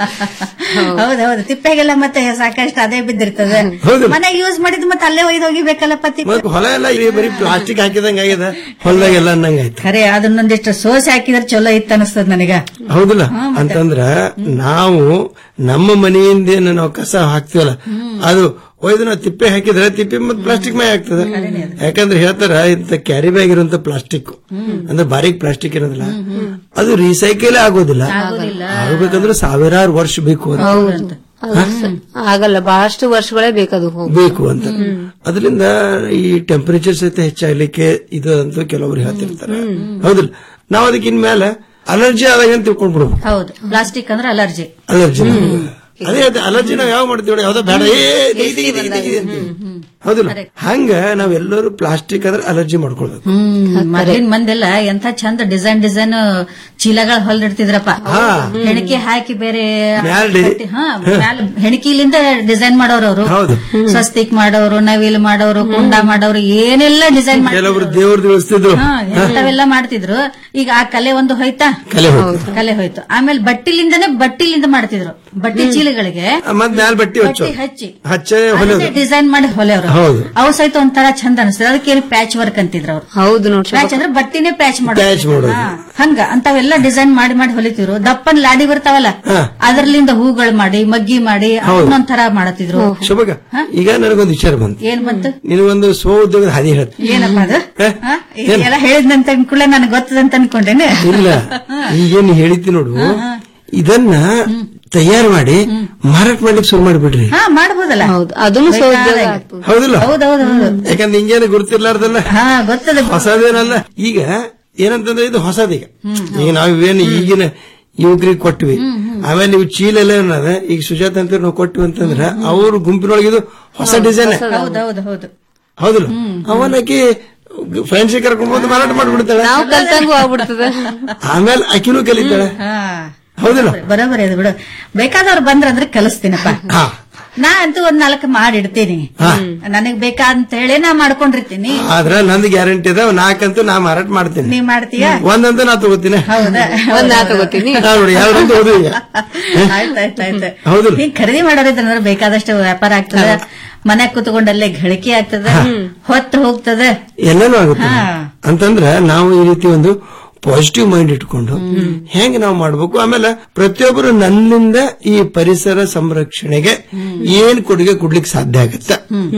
ಹೌದೌದು ತಿಪ್ಪೆಗೆಲ್ಲ ಮತ್ತೆ ಸಾಕಷ್ಟು ಅದೇ ಬಿದ್ದಿರ್ತದೆ ಹೌದು. ಮನೆಗೆ ಯೂಸ್ ಮಾಡಿದ್ ಮತ್ತೆ ಅಲ್ಲೇ ಒಯ್ದು ಹೋಗಿಬೇಕಲ್ಲಪ್ಪ ತಿಪ್ಪೆ ಮತ್ತ್ ಹೊಲ ಎಲ್ಲ ಇಲ್ಲಿ ಬರೀ ಪ್ಲಾಸ್ಟಿಕ್ ಹಾಕಿದಂಗ ಆಗ್ಯದ ಹೊಲದಾಗೆಲ್ಲ ಅನ್ನಂಗ ಆಯ್ತು ಖರೆ ಅದನ್ನೊಂದಿಷ್ಟು ಸೋಸಿ ಹಾಕಿದ್ರೆ ಚಲೋ ಇತ್ತು ಅನಿಸ್ತದ ನನಗ ಹೌದಲ್ಲ ಅಂತಂದ್ರ ನಾವು ನಮ್ಮ ಮನೆಯಿಂದ ಏನು ನಾವು ಕಸ ಹಾಕ್ತಿವಲ್ಲ ಅದು ಒಯ್ದು ನಾವು ತಿಪ್ಪೆ ಹಾಕಿದ್ರೆ ತಿಪ್ಪೆ ಮತ್ತೆ ಪ್ಲಾಸ್ಟಿಕ್ ಮೈ ಆಗ್ತದೆ ಯಾಕಂದ್ರೆ ಹೇಳ್ತಾರ ಇಂತ ಕ್ಯಾರಿ ಬ್ಯಾಗ್ ಇರುವಂತ ಪ್ಲಾಸ್ಟಿಕ್ ಅಂದ್ರೆ ಬಾರೀಕ್ ಪ್ಲಾಸ್ಟಿಕ್ ಇರೋದಿಲ್ಲ ಅದು ರೀಸೈಕಲ್ ಆಗೋದಿಲ್ಲ ಆಗ್ಬೇಕಂದ್ರೆ ಸಾವಿರಾರು ವರ್ಷ ಬೇಕು ಅಂತ ಅದು ಸ- ಆಗಲ್ಲ ಬಹಳಷ್ಟು ವರ್ಷಗಳೇ ಬೇಕದು ಹೋಗಿ ಬೇಕು ಅಂತ ಅದರಿಂದ ಈ ಟೆಂಪರೇಚರ್ ಸಹಿತ ಹೆಚ್ಚಾಗ್ಲಿಕ್ಕೆ ಇದು ಅಂತ ಕೆಲವರು ಹೇಳ್ತಿರ್ತಾರೆ ಹೌದಿಲ್ಲ ನಾವು ಅದಕ್ಕೆ ಇನ್ಮೇಲೆ ಅಲರ್ಜಿ ಆದಾಗ ಅಂತ ತಿಳ್ಕೊಂಡ್ಬಿಡ್ಬೇಕು ಹೌದು ಪ್ಲಾಸ್ಟಿಕ್ ಅಂದ್ರೆ ಅಲರ್ಜಿ ಅಲರ್ಜಿ ಅದೇ ಅದೇ ಅಲರ್ಜಿ ನಾವ್ ಯಾವ ಮಾಡ್ತೀವಿ ಯಾವ್ದೋ ಬೇಡ ಏ ತೆಗಿ, ತೆಗಿ, ತೆಗಿ, ತೆಗಿ ಅಂತೀವಿ. ಹೌದಿಲ್ಲ ಹಂಗ ನಾವೆಲ್ಲರೂ ಪ್ಲಾಸ್ಟಿಕ್ ಅಂದ್ರೆ ಅಲರ್ಜಿ ಮಾಡ್ಕೊಳ್ಬೇಕು ಮೊದ್ಲಿನ ಮಂದೆಲ್ಲ ಎಂತ ಚಂದ ಡಿಸೈನ್ ಡಿಸೈನ್ ಚೀಲಗಳು ಹೊಲ್ದಿಡ್ತಿದ್ರಪ್ಪ ಹೆಣಕಿ ಹಾಕಿ ಬೇರೆ ಮ್ಯಾಲ್ ಡಿ- ಕಟ್ಟಿ- ಹಾ, ಮ್ಯಾಲ್ ಹೆಣಕಿಲಿಂದ ಡಿಸೈನ್ ಮಾಡೋರು ಅವರು ಹೌದು. ಸ್ವಸ್ತಿಕ್ ಮಾಡೋರು ನವಿಲ್ ಮಾಡೋರು ಕುಂಡ ಮಾಡೋರು ಏನೆಲ್ಲ ಡಿಸೈನ್ ಮಾಡಿ ಕೆಲವರು ದೇವ್ರದ್ದು ಉಳಿಸ್ತಿದ್ರು ಹಾ, ಎಂತವೆಲ್ಲ ಮಾಡ್ತಿದ್ರು ಈಗ ಆ ಕಲೆ ಒಂದು ಹೋಯ್ತಾ ಕಲೆ ಹೋಯ್ತು. ಕಲೆ ಹೋಯ್ತು ಆಮೇಲೆ ಬಟ್ಟಿಲಿಂದನೇ ಬಟ್ಟಿಲಿಂದ ಮಾಡ್ತಿದ್ರು ಬಟ್ಟೆ ಚೀಲಗಳಿಗೆ ಮತ್ ಮ್ಯಾಲ್ ಬಟ್ಟಿ ಹಚ್ಚು ಬಟ್ಟೆ ಹಚ್ಚಿ ಹಚ್ಚೆ ಹೊಲಿಯೋದು ಡಿಸೈನ್ ಮಾಡಿ ಹೊಲೆಯವರು ಹೌದು. ಅವು ಸಹಿತ ಒಂಥರ ಚಂದ ಅನಿಸ್ತದೆ ಅದಕ್ಕೆ ಪ್ಯಾಚ್ ವರ್ಕ್ ಅಂತಿದ್ರು ಅವ್ರು ಹೌದು ನೋಡಿ ಪ್ಯಾಚ್ ಅಂದ್ರೆ ಬಟ್ಟಿನೇ ಪ್ಯಾಚ್ Patch ಮಾಡೋದು. ಹಂಗ ಅಂತವೆಲ್ಲ ಡಿಸೈನ್ ಮಾಡಿ ಮಾಡಿ ಹೊಲಿತಿದ್ರು ದಪ್ಪನ್ ಲಾಡಿ ಬರ್ತಾವಲ್ಲ ಅದ್ರಲಿಂದ ಹೂಗಳು ಮಾಡಿ ಮಗ್ಗಿ ಮಾಡಿ ಹೌದು. ಅದನ್ನೊಂಥರ ಮಾಡತಿದ್ರು ಶುಭಗ ಈಗ ನನಗೊಂದು ವಿಚಾರ ಬಂತು ಏನ್ ಬಂತು ನಿನಗೊಂದು ಸ್ವ ಉದ್ಯೋಗದ ಹಾದಿ ಹೇಳ್ತೀನಿ ಏನಪ್ಪ ಅದು ಹೇ? ಹಾ? ಎಲ್ಲ ಹೇಳಿದ್ನಂತ ಅನ್ಕೊಳ್ಳೆ ನನಗೆ ಗೊತ್ತದಂತ ಅನ್ಕೊಂಡೇನೆ ಇಲ್ಲ ಈಗೇನು ಹೇಳಿತಿ ನೋಡು ಇದನ್ನ ತಯಾರು ಮಾಡಿ ಮಾರಾಟ ಮಾಡ್ಲಿಕ್ಕೆ ಶುರು ಮಾಡಿಬಿಡ್ರಿ ಹಾ ಮಾಡ್ಬೋದಲ್ಲ ಹೌದು ಅದನ್ನು ಸೌದ್ಯೋಗ ಬೇಕಾದಾಗ. ಆಗ್ತದೆ. ಹೌದಿಲ್ಲ ಹೌದೌದು ಹೌದು ಯಾಕಂದ್ರೆ ಹಿಂಗೇನು ಗುರುತಿರ್ಲಾರ್ದಲ್ಲ ಹಾ ಗೊತ್ತದ ಹೊಸದೇನಲ್ಲ ಈಗ ಏನಂತಂದ್ರೆ ಇದು ಹೊಸದೀಗ ಈಗ ನಾವೇನು ಈಗಿನ ಯುವಕರಿಗೆ ಕೊಟ್ವಿ ಆಮೇಲೆ ನೀವು ಚೀಲ ಎಲ್ಲ ಏನದ ಈಗ ಸುಜಾತ ಅಂತ ನಾವು ಕೊಟ್ವಿ ಅಂತಂದ್ರೆ ಅವ್ರ ಗುಂಪಿನೊಳಗೆ ಇದು ಹೊಸ ಡಿಸೈನ್ ಹೌದೌದು ಹೌದು ಹೌದಿಲ್ಲ ಅವನಕ್ಕೆ ಫ್ರೆಂಡ್ಸ್ ಕರ್ಕೊಂಡ್ ಬಂದು ಮಾರಾಟ ಮಾಡ್ಬಿಡ್ತಾಳೆ ನಾವು ಕಲ್ತಂಗೂ ಆಗ್ಬಿಡ್ತದ ಆಮೇಲೆ ಅಕಿನೂ ಕಲಿತಾಳೆ ಹಾ ಹೌದಿಲ್ಲ ಬರೋಬರಿ ಅದು ಬಿಡು ಬೇಕಾದವ್ರು ಬಂದ್ರಂದ್ರೆ ಕಲಿಸ್ತೀನಪ್ಪ ನಾ ಅಂತೂ ಒಂದ್ ನಾಲ್ಕು ಮಾಡಿಡ್ತೀನಿ ನನಗ್ ಬೇಕಾಂತ ಹೇಳಿ ನಾ ಮಾಡ್ಕೊಂಡಿರ್ತೀನಿ ಆದ್ರ ನಂದು ಗ್ಯಾರಂಟಿ ಅದ ನಾಲ್ಕಂತೂ ನಾ ಮಾರಾಟ ಮಾಡ್ತೀನಿ ನೀವ್ ಮಾಡ್ತೀಯಾ ಒಂದಂತೂ ನಾ ತಗೋತೀನಿ ಹೌದಾ ಒಂದ್ ನಾ ತಗೋತೀನಿ ಹಾ ನೋಡಿ ಯಾವ್ದಂತ ಓದು ಈಗ ಆಯ್ತಾಯ್ತಾಯ್ತು ಹೌದಿಲ್ಲ? ಹಿಂಗ್ ಖರೀದಿ ಮಾಡೋರಿದ್ರೆ ಬೇಕಾದಷ್ಟು ವ್ಯಾಪಾರ ಆಗ್ತದೆ ಮನೆ ಕೂತ್ಕೊಂಡಲ್ಲೇ ಗಳಿಕೆ ಆಗ್ತದೆ ಹೊತ್ತು ಹೋಗ್ತದೆ ಎಲ್ಲನೂ ಆಗುತ್ತೆ ಹಾ. ಅಂತಂದ್ರ ನಾವು ಈ ರೀತಿ ಒಂದು ಪಾಸಿಟಿವ್ ಮೈಂಡ್ ಇಟ್ಕೊಂಡು ಹೆಂಗ್ ನಾವು ಮಾಡ್ಬೇಕು ಆಮೇಲೆ ಪ್ರತಿಯೊಬ್ಬರು ನನ್ನಿಂದ ಈ ಪರಿಸರ ಸಂರಕ್ಷಣೆಗೆ ಏನ್ ಕೊಡುಗೆ ಕೊಡ್ಲಿಕ್ಕೆ ಸಾಧ್ಯ ಆಗತ್ತ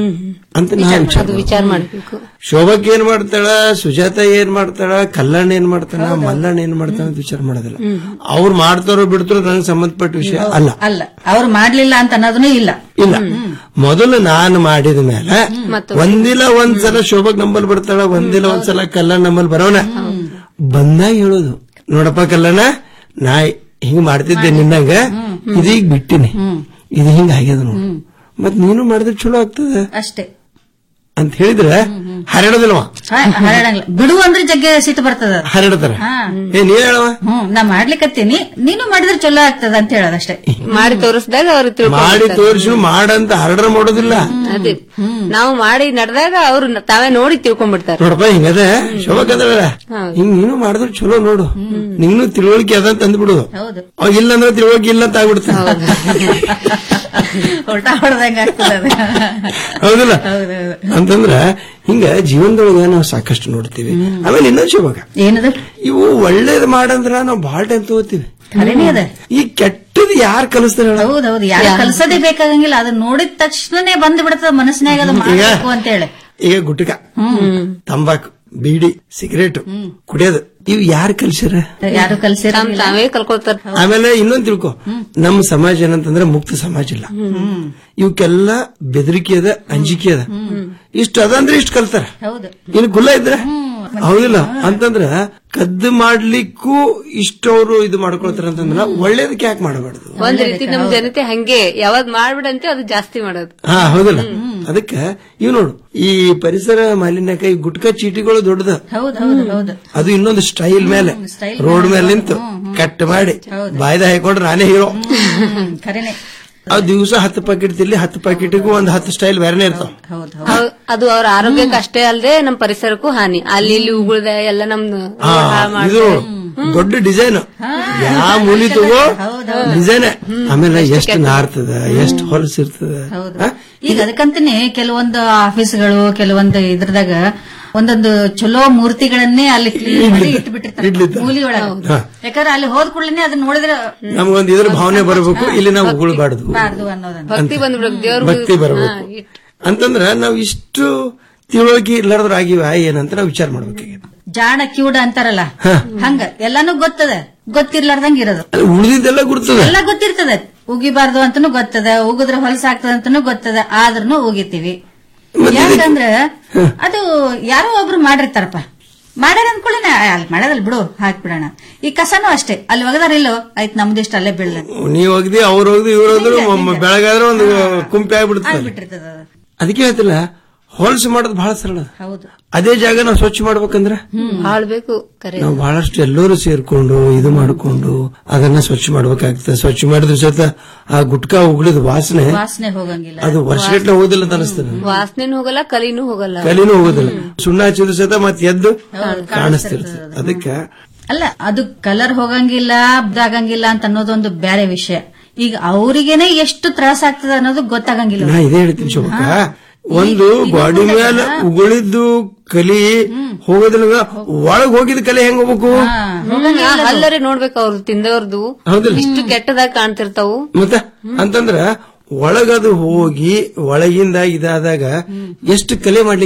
ಅಂತ ನಾ ವಿಚಾರ ಅದು ವಿಚಾರ ಮಾಡ್ಬೇಕು ಶೋಭಕ್ ಏನ್ ಮಾಡ್ತಾಳ ಸುಜಾತ ಏನ್ ಮಾಡ್ತಾಳ ಕಲ್ಲಣ್ಣ ಏನ್ ಮಾಡ್ತಾಳ ಮಲ್ಲಣ್ಣ ಏನ್ ಮಾಡ್ತಾಳ ಅಂತ ವಿಚಾರ ಮಾಡೋದಿಲ್ಲ ಅವ್ರು ಮಾಡ್ತಾರೋ ಬಿಡ್ತಾರೋ ನನಗೆ ಸಂಬಂಧಪಟ್ಟ ವಿಷಯ ಅಲ್ಲ ಅಲ್ಲ ಅವ್ರು ಮಾಡ್ಲಿಲ್ಲ ಅಂತ ಅನ್ನೋದನ್ನೂ ಇಲ್ಲ ಇಲ್ಲ ಮೊದಲು ನಾನು ಮಾಡಿದ ಮೇಲೆ ಒಂದಿಲ್ಲ ಒಂದ್ಸಲ ಶೋಭಕ್ ನಂಬಲ್ ಬರ್ತಾಳ ಒಂದಿಲ್ಲ ಒಂದ್ಸಲ ಕಲ್ಲಣ್ಣ ನಂಬಲ್ ಬರೋಣ ಬಂದಾಗ ಹೇಳೋದು ನೋಡಪ್ಪ ಕಲ್ಲಣ್ಣ ನಾ ಹಿಂಗ್ ಮಾಡ್ತಿದ್ದೆ ನಿನ್ನಂಗ ಇದೀಗ ಬಿಟ್ಟಿನಿ ಇದು ಹಿಂಗ ಆಗ್ಯದ ನೋಡು ಮತ್ ನೀನು ಮಾಡಿದ್ರೆ ಚಲೋ ಆಗ್ತದ ಅಷ್ಟೇ ಅಂತ ಹೇಳಿದ್ರೆ ಹರಡೋದಿಲ್ವ ಹ- ಹರಡಂಗಿಲ್ಲ ಬಿಡು ಅಂದ್ರೆ ಜಗ್ಗೆ ಸಿಟ್ಟು ಬರ್ತದ ಹರಡ್ತಾರ ಹಾ ಏ ನೀ ಹೇಳವ ಹ್ಮ್ ನಾ ಮಾಡ್ಲಿಕ್ಕತ್ತೀನಿ ನೀನು ಮಾಡಿದ್ರೆ ಚಲೋ ಆಗ್ತದ ಅಂತ ಹೇಳೋದಷ್ಟೇ ಮಾಡಿ ತೋರಿಸಿದಾಗ ಅವ್ರು ಮಾಡಿ ತಿಳ್ಕೊಂಡು ತೋರಿಸಿ ಮಾಡಂತ ಹರಡ್ರ ಮಾಡೋದಿಲ್ಲ ಅದೇ ನಾವು ಮಾಡಿ ನಡೆದಾಗ ಅವ್ರು ತಾವೇ ನೋಡಿ ತಿಳ್ಕೊಂಡ್ಬಿಡ್ತಾರೆ ನೋಡಪ್ಪ ಹಿಂಗದ ಶೋಭಕಂದ್ರ ಹಿಂಗ್ ನೀನು ಮಾಡಿದ್ರೆ ಚಲೋ ನೋಡು ನೀನು ತಿಳುವಳಿಕೆ ಅದ ಅಂತ ಅಂದ್ಬಿಡು ಹೌದು ಅವಾಗ ಇಲ್ಲ ಅಂದ್ರೆ ತಿಳುವಳಿಕೆ ಇಲ್ಲ ಅಂತ ಆಗ್ಬಿಡ್ತ ಉಲ್ಟಾ ಹೊಡೆದಂಗ ಆಗ್ತದ ಅದು. ಹೌದಿಲ್ಲ ಹೌದೌದು ಅಂತಂದ್ರ ಹಿಂಗ ಜೀವನದೊಳಗ ನಾವು ಸಾಕಷ್ಟು ನೋಡ್ತೀವಿ ಆಮೇಲೆ ಇನ್ನೊಂದು ಶೋಭಕ ಏನದು ಇವು ಒಳ್ಳೇದ್ ಮಾಡಂದ್ರ ನಾವು ಬಹಳ ಟೈಮ್ ತಗೋತೀವಿ ಖರೇನೆ ಅದ ಈ ಕೆಟ್ಟದ್ ಯಾರು ಕಲಿಸ್ತಾರ ಹೌದೌದು ಯಾರು ಕಲ್ಸೋದೇ ಬೇಕಾಗಂಗಿಲ್ಲ ಅದನ್ನ ನೋಡಿದ ತಕ್ಷಣನೇ ಬಂದ್ ಬಿಡ್ತದ ಮನಸ್ಸಿನಾಗ ಅದು ಮಾಡ್ಬೇಕು ಅಂತ ಹೇಳಿ ಈಗ ಗುಟ್ಕ ತಂಬಾಕು ಬೀಡಿ ಸಿಗರೇಟ್ ಕುಡಿಯೋದು ಇವು ಯಾರು ಕಲ್ಸ್ಯಾರ ಯಾರು ಕಲ್ಸಿರ ತಾವೇ ಕಲ್ಕೊಳ್ತಾರ ಆಮೇಲೆ ಇನ್ನೊಂದ್ ತಿಳ್ಕೊ ನಮ್ಮ ಸಮಾಜ ಏನಂತಂದ್ರೆ ಮುಕ್ತ ಸಮಾಜ ಇಲ್ಲ ಇವಕ್ಕೆಲ್ಲ ಬೆದರಿಕೆ ಅದ ಅಂಜಿಕೆ ಅದ ಇಷ್ಟ ಅದ ಅಂದ್ರೆ ಇಷ್ಟ ಕಲ್ತಾರ ಹೌದು ಇನ್ನು ಗುಲ್ಲ ಇದ್ರ ಹೌದಿಲ್ಲ ಅಂತಂದ್ರ ಕದ್ದು ಮಾಡ್ಲಿಕ್ಕೂ ಇಷ್ಟ ಅವರು ಇದು ಮಾಡ್ಕೊಳ್ತಾರ ಅಂತಂದ್ರ ಒಳ್ಳೇದಕ್ಕೆ ಯಾಕೆ ಮಾಡಬಾರ್ದು ಒಂದ್ ರೀತಿ ನಮ್ ಜನತೆ ಹಂಗೆ ಯಾವಾಗ್ ಮಾಡ್ಬಿಡಂತೆ ಅದು ಜಾಸ್ತಿ ಮಾಡೋದು ಹಾ ಹೌದಲ್ಲ ಅದಕ್ಕ ಇವ್ ನೋಡು ಈ ಪರಿಸರ ಮಾಲಿನ್ಯಕ್ಕೆ ಈ ಗುಟ್ಕಾ ಚೀಟಿಗಳು ದೊಡ್ಡದ ಹೌದು ಹೌದು ಹೌದು ಅದು ಇನ್ನೊಂದು ಸ್ಟೈಲ್ ಮೇಲೆ ರೋಡ್ ಮೇಲೆ ನಿಂತು ಕಟ್ ಮಾಡಿ ಬಾಯ್ದ ಹಾಕೊಂಡ್ರೆ ನಾನೇ ಹೀರೋ ಹ್ಮ್, ಖರೇನೆ ಆ ದಿವಸ ಹತ್ತು ಪ್ಯಾಕೆಟ್ ತಿಲ್ಲಿ ಹತ್ತು ಪ್ಯಾಕೆಟ್ಗೂ ಒಂದು ಹತ್ತು ಸ್ಟೈಲ್ ಬೇರೆನೆ ಇರ್ತಾವ ಹೌದು ಅವ್- ಅದು ಅವ್ರ ಆರೋಗ್ಯಕ್ಕೆ ಅಷ್ಟೇ ಅಲ್ಲದೆ ನಮ್ ಪರಿಸರಕ್ಕೂ ಹಾನಿ ಅಲ್ಲಿ ಇಲ್ಲಿ ಉಗುಳ್ದೆ ಎಲ್ಲ ನಮ್ದು ಹಾ ಇದು ದೊಡ್ಡ ಡಿಸೈನ್ ಯಾವ ಮೂಲಿ ತಗೋ ಡಿಸೈನ್ ಆಮೇಲೆ ಎಷ್ಟು ನಾರ್ತದ ಎಷ್ಟು ಹೊಲಸ್ ಇರ್ತದ ಹೌದು ಈಗ ಅದಕ್ಕಂತಾನೆ ಕೆಲವೊಂದು ಆಫೀಸ್ಗಳು ಕೆಲವೊಂದು ಇದ್ರದಾಗ ಒಂದೊಂದು ಚಲೋ ಮೂರ್ತಿಗಳನ್ನೇ ಅಲ್ಲಿ ಕ್ಲೀನ್ ಮಾಡಿ ಇಟ್ಬಿಟ್ಟಿರ್ತಾರೆ ಮೂಲಿ ಒಳಗ ಹಾ. ಯಾಕಂದ್ರೆ ಅಲ್ಲಿ ಹೋದ್ ಕೂಡಲೇ ಅದನ್ನ ನೋಡಿದ್ರೆ ನಮ್ಗೊಂದು ಇದ್ರ ಭಾವನೆ ಬರಬೇಕು ಇಲ್ಲಿ ನಾವು ಉಗುಳ್ಬಾರ್ದು ಬಾರ್ದು ಅನ್ನೋದನ್ನ ಭಕ್ತಿ ಬಂದ್ಬಿಡ್ಬೇಕು ದೇವ್ರ ಭಕ್ತಿ ಬರಬೇಕು ಅಂತಂದ್ರ ನಾವು ಇಷ್ಟು ತಿಳುವಳಿಕೆ ಇರ್ಲಾರ್ದ್ರ ಆಗಿವ ಏನಂತ ನಾವು ವಿಚಾರ ಮಾಡ್ಬೇಕಾಗ್ಯದ ಜಾಣ ಕ್ಯೂಡ ಅಂತಾರಲ್ಲ ಹಂಗ ಎಲ್ಲಾನು ಗೊತ್ತದ ಗೊತ್ತಿರ್ಲಾರ್ದಂಗ ಇರೋದು ಉಳಿದಿದ್ದೆಲ್ಲ ಗುರ್ತದ ಎಲ್ಲ ಗೊತ್ತಿರ್ತದ ಉಗಿಬಾರ್ದು ಅಂತಾನು ಗೊತ್ತದ ಉಗಿದ್ರೆ ಹೊಲಸಾಗ್ತದ ಅಂತಾನು ಗೊತ್ತದ ಆದ್ರೂ ಉಗಿತೀವಿ ಯಾಕಂದ್ರ ಅದು ಯಾರೋ ಒಬ್ರು ಮಾಡಿರ್ತಾರಪ್ಪ ಮಾಡ್ಯಾರ ಅಂದ್ಕೊಳ್ಳಿ ಅಲ್ಲಿ ಮಾಡೋದಲ್ಲ ಬಿಡು ಹಾಕ್ಬಿಡೋಣ ಈ ಕಸನೂ ಅಷ್ಟೇ ಅಲ್ಲಿ ಒಗದಾರ ಇಲ್ಲೋ ಆಯ್ತು ನಮ್ದಿಷ್ಟ ಅಲ್ಲೇ ಬೀಳ ನೀವ್ ಹೋಗ್ದಿ ಅವ್ರು ಹೋಗ್ದಿ ಇವ್ರು ಹೋದ್ರು ಮ- ಬೆಳಗಾದ್ರೆ ಒಂದು ಕುಂಪೆ ಆಗ್ಬಿಡ್ತದೆ ಆಗ್ಬಿಟ್ಟಿರ್ತದ ಅದು. ಅದಕ್ಕೆ ಹೇಳ್ತಿಲ್ಲ ಹೊಲಸು ಮಾಡೋದು ಬಹಳ ಸರಳ ಹೌದು ಅದೇ ಜಾಗ ನಾವು ಸ್ವಚ್ಛ ಮಾಡ್ಬೇಕಂದ್ರ ಆಳ್ಬೇಕು ಕರೆ ನಾವು ಬಹಳಷ್ಟು ಎಲ್ಲರೂ ಸೇರ್ಕೊಂಡು ಇದು ಮಾಡ್ಕೊಂಡು ಅದನ್ನ ಸ್ವಚ್ಛ ಮಾಡ್ಬೇಕಾಗ್ತದೆ ಸ್ವಚ್ಛ ಮಾಡಿದ್ರೆ ಸಹಿತ ಆ ಗುಟ್ಕಾ ಉಗುಳಿದ ವಾಸನೆ ವಾಸನೆ ಹೋಗಂಗಿಲ್ಲ ಅದು ವರ್ಷಗಟ್ಲೆ ಹೋದಿಲ್ಲ ಅಂತ ಅನಿಸ್ತದೆ ವಾಸನೆನೂ ಹೋಗಲ್ಲ ಕಲಿನೂ ಹೋಗಲ್ಲ ಕಲಿನೂ ಹೋಗೋದಿಲ್ಲ ಸುಣ್ಣ ಹಚ್ಚಿದ್ರು ಸಹಿತ ಮತ್ತೆ ಎದ್ದು ಕಾಣಿಸ್ತಿರ್ತದೆ ಅದಕ್ಕೆ ಅಲ್ಲ ಅದು ಕಲರ್ ಹೋಗಂಗಿಲ್ಲ ಇದಾಗಂಗಿಲ್ಲ ಅಂತ ಅನ್ನೋದೊಂದು ಬೇರೆ ವಿಷಯ ಈಗ ಅವರಿಗೇನೆ ಎಷ್ಟು ತ್ರಾಸ ಆಗ್ತದ ಅನ್ನೋದು ಗೊತ್ತಾಗಂಗಿಲ್ಲ ನಾ ಇದೇ ಹೇಳ್ತೀನಿ ಶೋಭಕ್ಕ ಒಂದು ಗಾಡಿ ಮೇಲೆ ಉಗುಳಿದ್ದು ಕಲಿ ಹೋಗೋದಿಲ್ಲ ಒಳಗ್ ಹೋಗಿದ ಕಲೆ ಹೆಂಗ್ ಹೋಗ್ಬೇಕು ಅಲ್ಲರೇ ನೋಡ್ಬೇಕು ಅವ್ರು ತಿಂದವ್ರದ್ದು ಹೌದಿಲ್ಲ? ಇಷ್ಟು ಕೆಟ್ಟದಾಗ ಕಾಣ್ತಿರ್ತಾವು ಮತ್ತೆ ಅಂತಂದ್ರ ಒಳಗದು ಹೋಗಿ ಒಳಗಿಂದ ಇದಾದಾಗ ಎಷ್ಟು ಕಲೆ ಮಾಡ್ಲಿಕ್ಕೆ